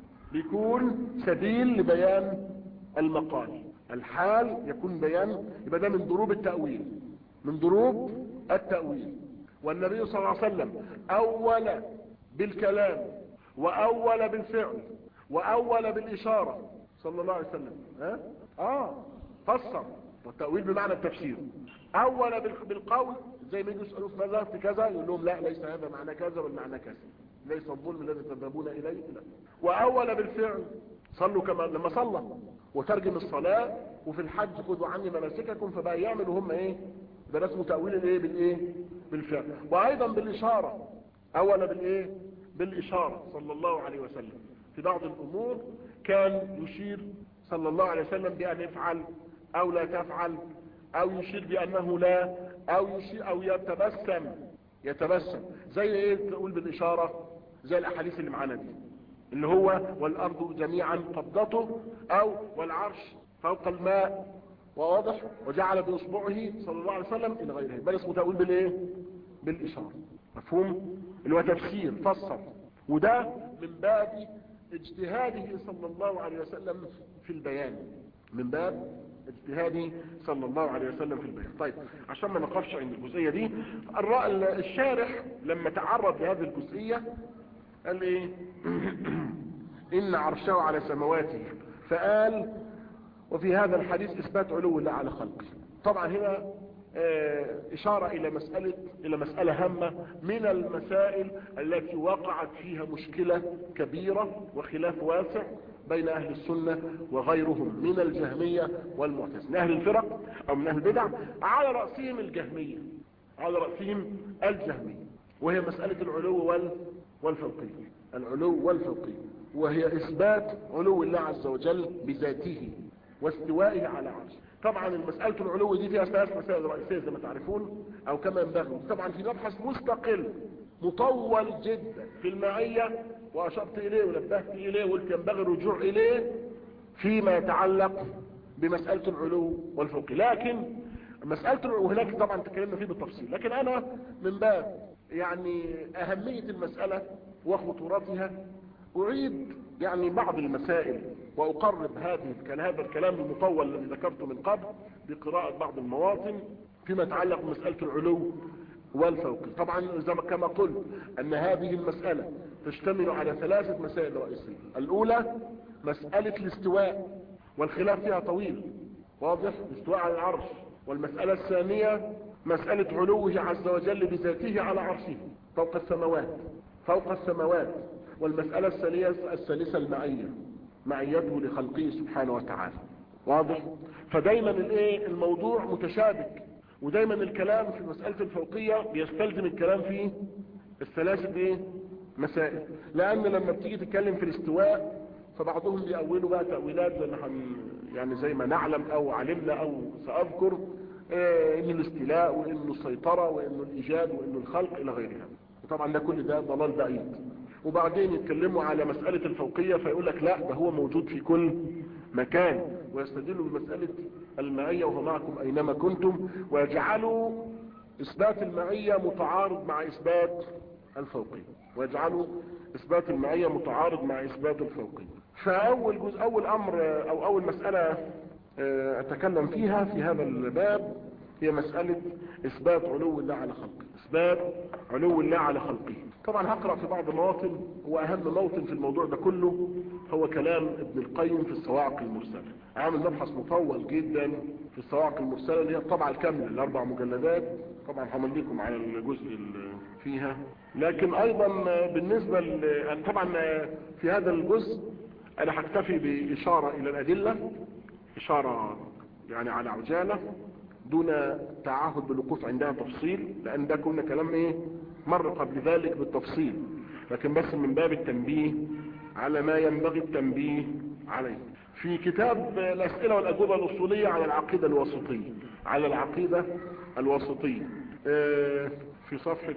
A: بيكون سبيل لبيان المقال الحال يكون بيان يبقى ده من ضروب التأويل من ضروب التأويل والنبي صلى الله عليه وسلم اول بالكلام واول بالفعل واول بالاشارة صلى الله عليه وسلم ها اه فسر والتأويل بمعنى التفسير اول بالقول زي ما يجوا يسألوه في ماذا في كذا يقول لهم لا ليس هذا معنى كذا والمعنى كذا ليس الظلم الذي تذهبون اليه لا واول بالفعل صلوا كما لما صلى وترجم الصلاة وفي الحج خذوا عني مناسككم فبقى يعملوا هم ايه ده اسمه تأويل الايه بالايه بالفعل وايضا بالاشارة اولا بالايه بالإشارة صلى الله عليه وسلم في بعض الأمور كان يشير صلى الله عليه وسلم بأن يفعل أو لا تفعل أو يشير بأنه لا أو يشير أو يتبسم يتبسم زي إيه تقول بالإشارة زي الأحاديث اللي معانا دي اللي هو والأرض جميعا قبضته أو والعرش فوق الماء واضح وجعل بإصبعه صلى الله عليه وسلم إلى غيره بل اسمه تقول بالإيه بالإشارة مفهوم اللي هو تفسير فسر وده من باب اجتهاده صلى الله عليه وسلم في البيان من باب اجتهاده صلى الله عليه وسلم في البيان طيب عشان ما نقفش عند الجزئية دي الشارح لما تعرض لهذه الجزئية قال ايه ان عرشه على سمواته فقال وفي هذا الحديث اثبات علو الله على خلقه طبعا هنا اه اشارة الى مسألة الى مسألة هامة من المسائل التي وقعت فيها مشكلة كبيرة وخلاف واسع بين اهل السنة وغيرهم من الجهمية والمعتزلة من اهل الفرق او من اهل البدع على رأسهم الجهمية على رأسهم الجهمية وهي مسألة العلو وال والفوقية العلو والفوقية وهي اثبات علو الله عز وجل بذاته واستوائه على عرشه طبعا المسألة العلو دي فيها ثلاث مسائل رئيسية زي ما تعرفون او كما ينبغي طبعا في مبحث مستقل مطول جدا في المعية واشرت اليه ونبهت اليه وقلت ينبغي الرجوع اليه فيما يتعلق بمسألة العلو والفوقية لكن مسألة العلو وهناك طبعا تكلمنا فيه بالتفصيل لكن انا من باب يعني اهمية المسألة وخطورتها اعيد يعني بعض المسائل واقرب هذه هذا الكلام المطول الذي ذكرته من قبل بقراءة بعض المواطن فيما يتعلق بمسألة العلو والفوقي طبعا زي ما كما قلت ان هذه المسألة تشتمل على ثلاثة مسائل رئيسية الاولى مسألة الاستواء والخلاف فيها طويل واضح الاستواء على العرش والمسألة الثانية مسألة علوه عز وجل بذاته على عرشه فوق السماوات فوق السماوات والمسألة الثالثة الثالثة المعية معيته لخلقه سبحانه وتعالى واضح فدايما الايه الموضوع متشابك ودايما الكلام في مسألة الفوقية بيستلزم الكلام في الثلاثة ايه مسائل لان لما بتيجي تتكلم في الاستواء فبعضهم بيأولوا بقى تأويلات زي ما يعني زي ما نعلم او علمنا او سأذكر إيه ان الاستيلاء وانه السيطرة وانه الايجاد وانه الخلق الى غيرها وطبعا ده كل ده ضلال بعيد وبعدين يتكلموا على مسألة الفوقية فيقول لك لا ده هو موجود في كل مكان ويستدلوا بمسألة المعية وهو معكم اينما كنتم ويجعلوا اثبات المعية متعارض مع اثبات الفوقية ويجعلوا اثبات المعية متعارض مع اثبات الفوقية فاول جزء اول امر او اول مسألة اتكلم فيها في هذا الباب هي مسألة اثبات علو الله على خلقه اثبات علو الله على خلقه طبعا هقرأ في بعض المواطن واهم موطن في الموضوع ده كله هو كلام ابن القيم في الصواعق المرسلة عامل مبحث مطول جدا في الصواعق المرسلة اللي هي الطبعة الكاملة الاربع مجلدات طبعا همليكم على الجزء اللي فيها لكن ايضا بالنسبة طبعا في هذا الجزء انا هكتفي باشارة الى الادلة اشارة يعني على عجالة دون تعهد بالوقوف عندها تفصيل لان ده كنا كلام ايه مر قبل ذلك بالتفصيل لكن بس من باب التنبيه على ما ينبغي التنبيه عليه في كتاب الاسئلة والاجوبة الاصولية على العقيدة الوسطية على العقيدة الوسطية في صفحة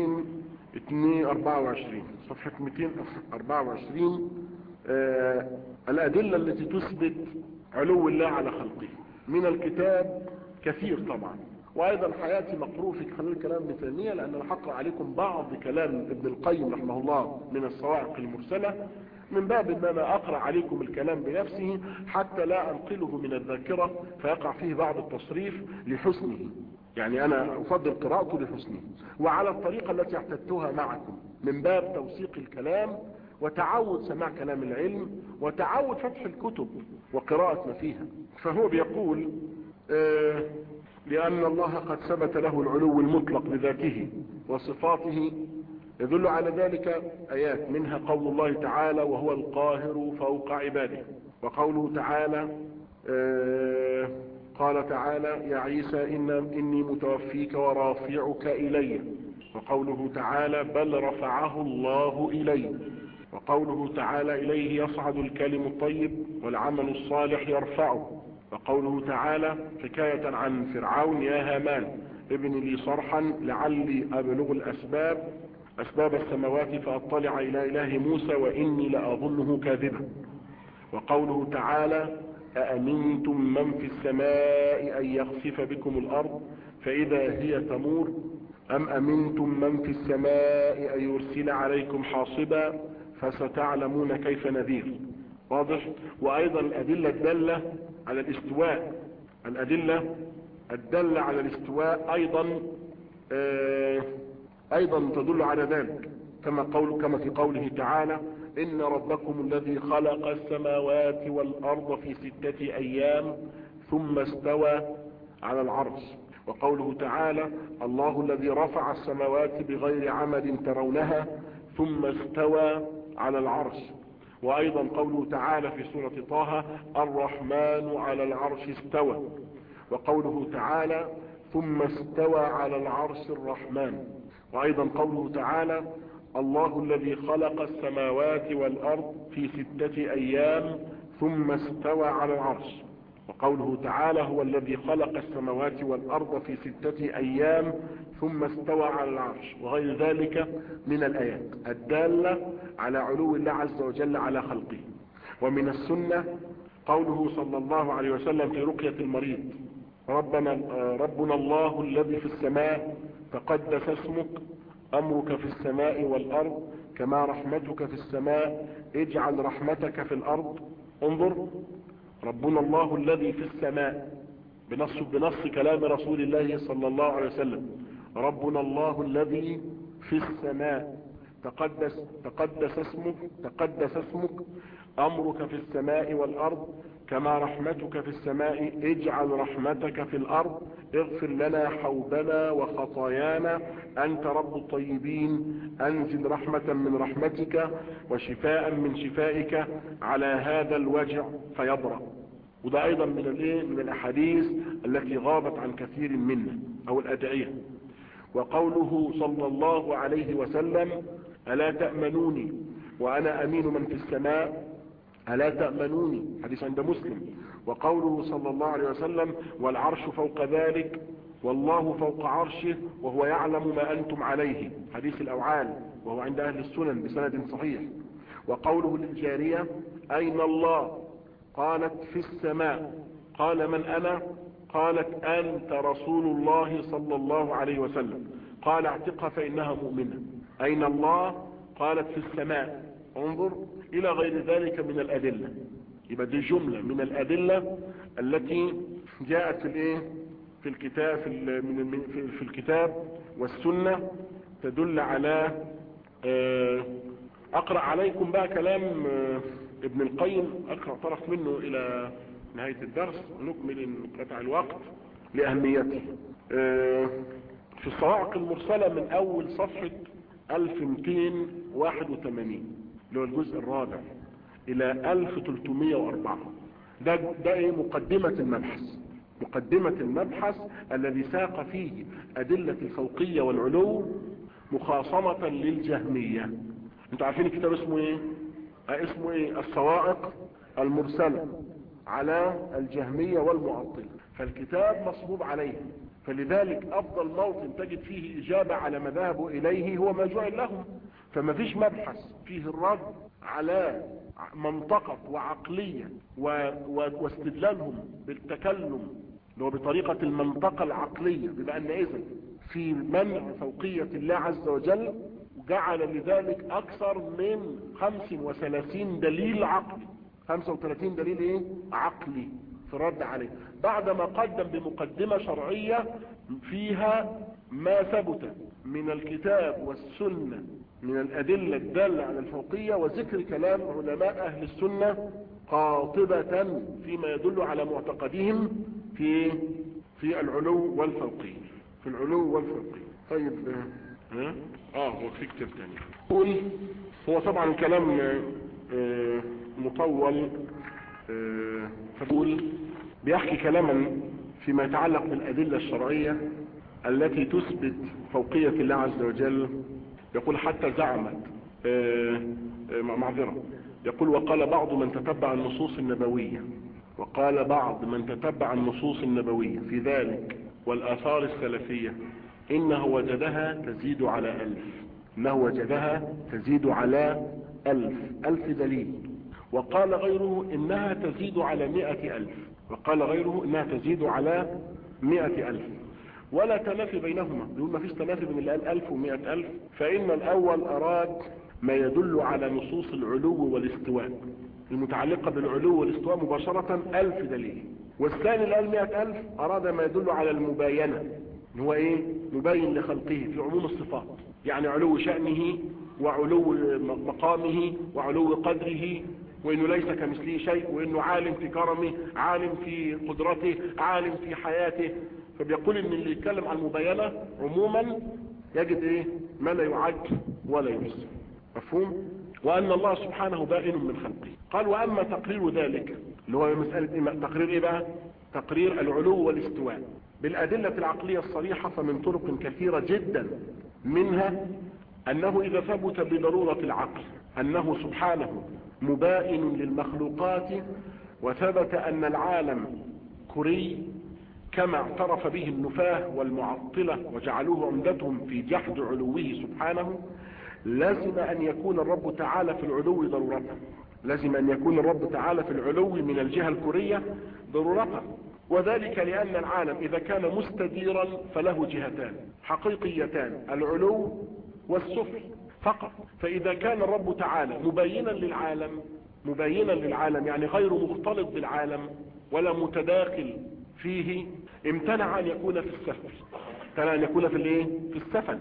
A: 224 صفحة 224 الادلة التي تثبت علو الله على خلقه من الكتاب كثير طبعا وايضا حياتي مقروء في خلال كلام ابن تيميه لان انا هقرا عليكم بعض كلام ابن القيم رحمه الله من الصواعق المرسله من باب ان انا اقرا عليكم الكلام بنفسه حتى لا انقله من الذاكره فيقع فيه بعض التصريف لحسنه يعني انا افضل قراءته لحسنه وعلى الطريقه التي اعتدتها معكم من باب توثيق الكلام وتعود سماع كلام العلم وتعود فتح الكتب وقراءة ما فيها فهو بيقول آه لأن الله قد ثبت له العلو المطلق بذاته وصفاته يدل على ذلك آيات منها قول الله تعالى وهو القاهر فوق عباده وقوله تعالى آه قال تعالى يا عيسى إن إني متوفيك ورافعك إلي وقوله تعالى بل رفعه الله إليه وقوله تعالى إليه يصعد الكلم الطيب والعمل الصالح يرفعه وقوله تعالى حكاية عن فرعون يا هامان ابن لي صرحا لعلي أبلغ الأسباب أسباب السماوات فأطلع إلى إله موسى وإني لأظنه كاذبا وقوله تعالى أأمنتم من في السماء أن يخسف بكم الأرض فإذا هي تمور أم أمنتم من في السماء أن يرسل عليكم حاصبا فستعلمون كيف نذير واضح وأيضا الأدلة الدالة على الاستواء الأدلة الدالة على الاستواء أيضا آه أيضا تدل على ذلك كما, قول كما في قوله تعالى إن ربكم الذي خلق السماوات والأرض في ستة أيام ثم استوى على العرش وقوله تعالى الله الذي رفع السماوات بغير عمد ترونها ثم استوى على العرش وأيضا قوله تعالى في سورة طه الرحمن على العرش استوى وقوله تعالى ثم استوى على العرش الرحمن وأيضا قوله تعالى الله الذي خلق السماوات والأرض في ستة أيام ثم استوى على العرش وقوله تعالى هو الذي خلق السماوات والأرض في ستة أيام ثم استوى على العرش وغير ذلك من الآيات الدالة على علو الله عز وجل على خلقه ومن السنة قوله صلى الله عليه وسلم في رقية المريض ربنا, ربنا الله الذي في السماء تقدس اسمك أمرك في السماء والأرض كما رحمتك في السماء اجعل رحمتك في الأرض انظر ربنا الله الذي في السماء بنص, بنص كلام رسول الله صلى الله عليه وسلم ربنا الله الذي في السماء تقدس, تقدس اسمك تقدس اسمك أمرك في السماء والأرض كما رحمتك في السماء اجعل رحمتك في الأرض اغفر لنا حوبنا وخطايانا أنت رب الطيبين أنزل رحمة من رحمتك وشفاء من شفائك على هذا الوجع فيضرأ وده أيضا من الايه من الأحاديث التي غابت عن كثير منا أو الأدعية وقوله صلى الله عليه وسلم ألا تأمنوني وأنا أمين من في السماء ألا تأمنوني حديث عند مسلم وقوله صلى الله عليه وسلم والعرش فوق ذلك والله فوق عرشه وهو يعلم ما أنتم عليه حديث الأوعال وهو عند أهل السنن بسند صحيح وقوله للجارية أين الله قالت في السماء قال من أنا قالت أنت رسول الله صلى الله عليه وسلم قال اعتقها فإنها مؤمنة أين الله قالت في السماء انظر الى غير ذلك من الادلة يبقى دي جملة من الادلة التي جاءت في الايه في الكتاب في, من في الكتاب والسنة تدل على اقرأ عليكم بقى كلام ابن القيم اقرأ طرف منه الى نهاية الدرس ونكمل انقطاع الوقت لاهميته في الصواعق المرسلة من اول صفحة 1281 اللي هو الجزء الرابع الى 1304 ده, ده ايه مقدمة المبحث مقدمة المبحث الذي ساق فيه ادلة الفوقية والعلو مخاصمة للجهمية انتوا عارفين الكتاب اسمه ايه اه اسمه ايه الصواعق المرسلة على الجهمية والمعطلة فالكتاب مصبوب عليه فلذلك افضل موطن تجد فيه اجابة على ما ذهبوا اليه هو ما جعل لهم فما فيش مبحث فيه الرد على منطقة وعقلية و... و... واستدلالهم بالتكلم اللي هو بطريقة المنطقة العقلية بما ان اذن في منع فوقية الله عز وجل جعل لذلك اكثر من 35 دليل عقلي 35 دليل ايه عقلي في الرد عليه بعدما قدم بمقدمة شرعية فيها ما ثبت من الكتاب والسنة من الأدلة الدالة على الفوقية وذكر كلام علماء أهل السنة قاطبة فيما يدل على معتقدهم في في العلو والفوقية في العلو والفوقية طيب ها اه هو في كتاب تاني قول هو طبعا الكلام آه مطول آه فبقول بيحكي كلاما فيما يتعلق بالأدلة الشرعية التي تثبت فوقية الله عز وجل يقول حتى زعمت آه، آه، معذرة يقول وقال بعض من تتبع النصوص النبوية وقال بعض من تتبع النصوص النبوية في ذلك والآثار السلفية إنه وجدها تزيد على ألف إنه وجدها تزيد على ألف ألف دليل وقال غيره إنها تزيد على مئة ألف وقال غيره إنها تزيد على مئة ألف ولا تنافي بينهما يقول ما فيش تنافي بين اللي قال ألف ومئة ألف فإن الأول أراد ما يدل على نصوص العلو والاستواء المتعلقة بالعلو والاستواء مباشرة ألف دليل والثاني اللي قال مئة ألف أراد ما يدل على المباينة هو إيه مبين لخلقه في عموم الصفات يعني علو شأنه وعلو مقامه وعلو قدره وانه ليس كمثله شيء وانه عالم في كرمه عالم في قدرته عالم في حياته فبيقول ان اللي يتكلم عن المباينة عموما يجد ايه ما لا يعد ولا يحصى مفهوم وان الله سبحانه بائن من خلقه قال واما تقرير ذلك اللي هو مسألة إيه تقرير ايه بقى تقرير العلو والاستواء بالادلة العقلية الصريحة فمن طرق كثيرة جدا منها انه اذا ثبت بضرورة العقل انه سبحانه مبائن للمخلوقات وثبت ان العالم كري كما اعترف به النفاه والمعطلة وجعلوه عمدتهم في جحد علوه سبحانه لازم ان يكون الرب تعالى في العلو ضرورة لازم ان يكون الرب تعالى في العلو من الجهة الكرية ضرورة وذلك لان العالم اذا كان مستديرا فله جهتان حقيقيتان العلو والسفل فقط فاذا كان الرب تعالى مبينا للعالم مبينا للعالم يعني غير مختلط بالعالم ولا متداخل فيه امتنع ان يكون في السفل امتنع ان يكون في الايه في السفل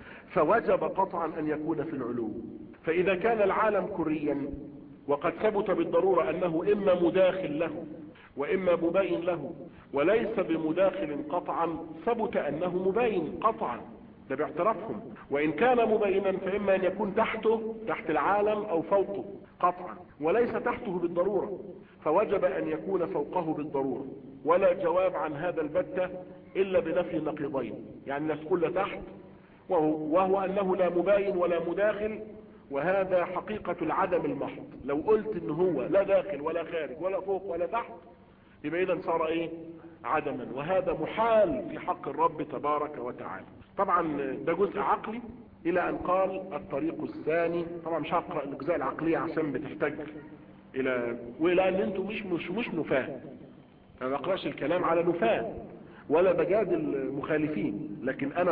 A: فوجب قطعا ان يكون في العلو فاذا كان العالم كريا وقد ثبت بالضرورة انه اما مداخل له واما مبين له وليس بمداخل قطعا ثبت انه مبين قطعا ده باعترافهم وان كان مبينا فاما ان يكون تحته تحت العالم او فوقه قطعا وليس تحته بالضرورة فوجب ان يكون فوقه بالضرورة ولا جواب عن هذا البتة الا بنفي النقيضين يعني لا تقول تحت وهو, وهو انه لا مباين ولا مداخل وهذا حقيقة العدم المحض لو قلت ان هو لا داخل ولا خارج ولا فوق ولا تحت يبقى اذا صار ايه عدما وهذا محال في حق الرب تبارك وتعالى طبعا ده جزء عقلي الى ان قال الطريق الثاني طبعا مش هقرأ الاجزاء العقلية عشان بتحتاج الى والى ان انتم مش مش مش نفاه انا ما بقراش الكلام على نفاه ولا بجادل مخالفين لكن انا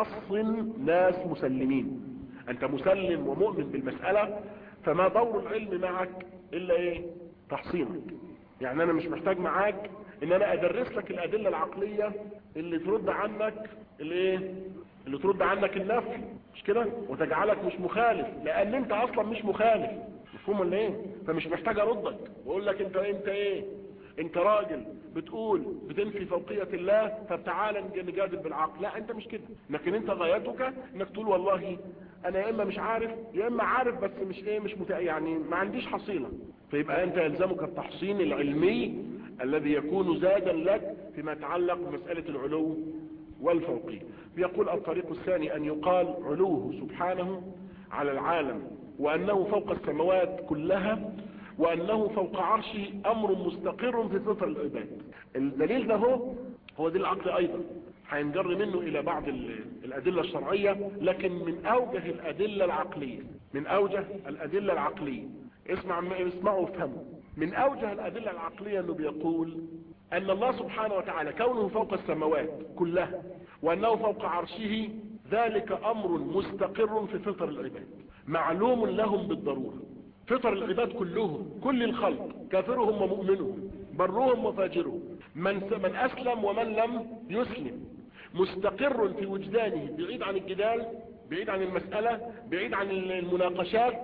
A: بأحصن ناس مسلمين انت مسلم ومؤمن بالمسألة فما دور العلم معك الا ايه تحصينك يعني انا مش محتاج معاك ان انا ادرس لك الادلة العقلية اللي ترد عنك الايه اللي ترد عنك النفي مش كده وتجعلك مش مخالف لان انت اصلا مش مخالف مفهوم ولا ايه فمش محتاج اردك واقول لك انت انت ايه انت راجل بتقول بتنفي فوقية الله فبتعالى نجادل بالعقل لا انت مش كده لكن انت غايتك انك تقول والله انا يا اما مش عارف يا اما عارف بس مش ايه مش متع... يعني ما عنديش حصيلة فيبقى انت يلزمك التحصين العلمي الذي يكون زادا لك فيما يتعلق بمسألة العلو والفوقية بيقول الطريق الثاني ان يقال علوه سبحانه على العالم وانه فوق السماوات كلها وانه فوق عرشه امر مستقر في فطر العباد الدليل ده هو هو دليل العقل ايضا هينجر منه الى بعض الادلة الشرعية لكن من اوجه الادلة العقلية من اوجه الادلة العقلية اسمع اسمعوا وافهموا من اوجه الادلة العقلية انه بيقول ان الله سبحانه وتعالى كونه فوق السماوات كلها وانه فوق عرشه ذلك امر مستقر في فطر العباد معلوم لهم بالضرورة فطر العباد كلهم كل الخلق كافرهم ومؤمنهم برهم وفاجرهم من, من اسلم ومن لم يسلم مستقر في وجدانه بعيد عن الجدال بعيد عن المسألة بعيد عن المناقشات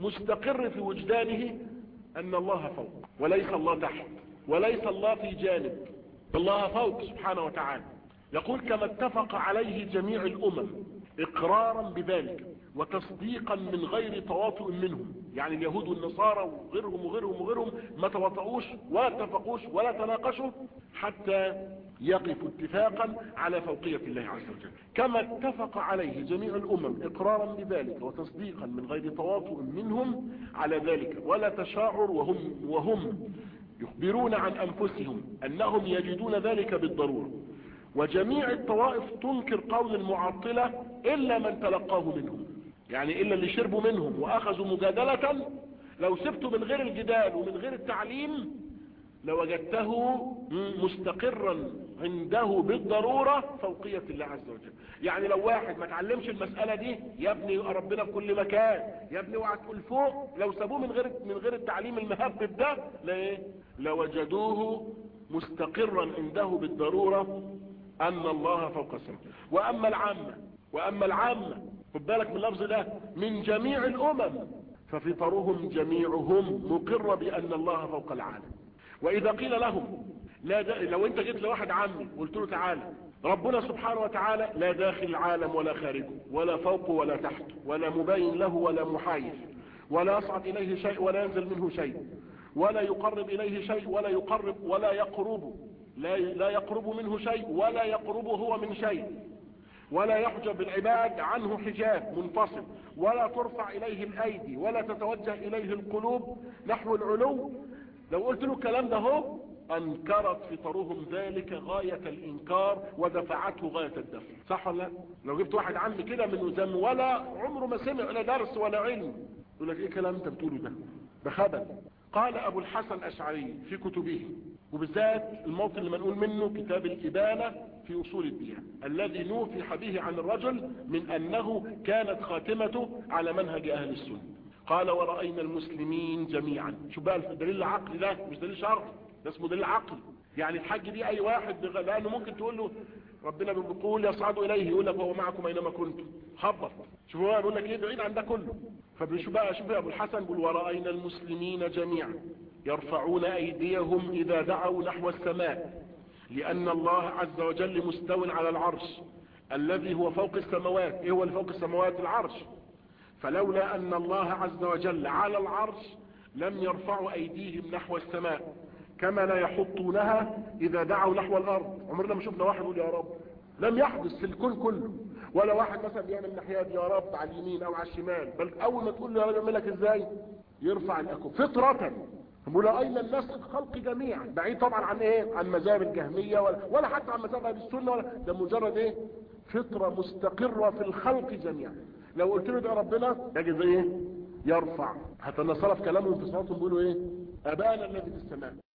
A: مستقر في وجدانه ان الله فوق وليس الله تحت وليس الله في جانب الله فوق سبحانه وتعالى يقول كما اتفق عليه جميع الامم اقرارا بذلك وتصديقا من غير تواطؤ منهم يعني اليهود والنصارى وغيرهم وغيرهم وغيرهم ما تواطؤوش ولا اتفقوش ولا تناقشوا حتى يقف اتفاقا على فوقية الله عز وجل كما اتفق عليه جميع الأمم إقرارا بذلك وتصديقا من غير تواطؤ منهم على ذلك ولا تشاعر وهم, وهم يخبرون عن أنفسهم أنهم يجدون ذلك بالضرورة وجميع الطوائف تنكر قول المعطلة إلا من تلقاه منهم يعني إلا اللي شربوا منهم وأخذوا مجادلة لو سبته من غير الجدال ومن غير التعليم لوجدته مستقرا عنده بالضرورة فوقية الله عز وجل يعني لو واحد ما تعلمش المسألة دي يا ابني ربنا في كل مكان يا ابني اوعى تقول فوق لو سابوه من غير من غير التعليم المهبب ده لايه لوجدوه مستقرا عنده بالضرورة ان الله فوق السماء واما العامة واما العامة خد بالك من اللفظ ده من جميع الامم ففطرهم جميعهم مقر بان الله فوق العالم واذا قيل لهم لا دا لو انت جيت لواحد عمي وقلت له تعالى ربنا سبحانه وتعالى لا داخل العالم ولا خارجه ولا فوقه ولا تحته ولا مبين له ولا محايف ولا يصعد اليه شيء ولا ينزل منه شيء ولا يقرب اليه شيء ولا يقرب ولا يقرب لا لا يقرب منه شيء ولا يقرب هو من شيء ولا يحجب العباد عنه حجاب منفصل ولا ترفع اليه الايدي ولا تتوجه اليه القلوب نحو العلو لو قلت له الكلام ده هو انكرت فطرهم ذلك غاية الانكار ودفعته غاية الدفع صح ولا لا لو جبت واحد عمي كده من زم ولا عمره ما سمع لا درس ولا علم يقول لك ايه كلام انت بتقوله ده ده خبل قال ابو الحسن الاشعري في كتبه وبالذات الموطن اللي منقول منه كتاب الابانة في اصول الدين الذي نوفي به عن الرجل من انه كانت خاتمته على منهج اهل السنة قال ورأينا المسلمين جميعا شو بقى الدليل العقلي ده مش دليل شرعي ده اسمه دليل عقلي يعني الحج دي اي واحد لانه ممكن تقول له ربنا بيقول يصعد اليه يقول لك وهو معكم اينما كنتم خبط شوف هو بيقول لك ايه بعيد عن ده كله فبنشوف بقى شوف ابو الحسن بيقول ورأينا المسلمين جميعا يرفعون ايديهم اذا دعوا نحو السماء لان الله عز وجل مستو على العرش الذي هو فوق السماوات ايه هو اللي فوق السماوات العرش فلولا ان الله عز وجل على العرش لم يرفعوا ايديهم نحو السماء كما لا يحطونها اذا دعوا نحو الارض عمرنا ما شفنا واحد يقول يا رب لم يحدث في الكون كله ولا واحد مثلا بيعمل ناحيه يا رب على اليمين او على الشمال بل اول ما تقول له يا رب يعمل لك ازاي يرفع الاكف فطره ملائين الناس الخلق جميعا بعيد طبعا عن ايه عن مذاهب الجهميه ولا ولا حتى عن مذاهب اهل السنه ولا ده مجرد ايه فطره مستقره في الخلق جميعا لو قلت له ده ربنا يجد ايه يرفع حتى النصارى في كلامهم في صلاتهم بيقولوا ايه ابانا الذي في السماء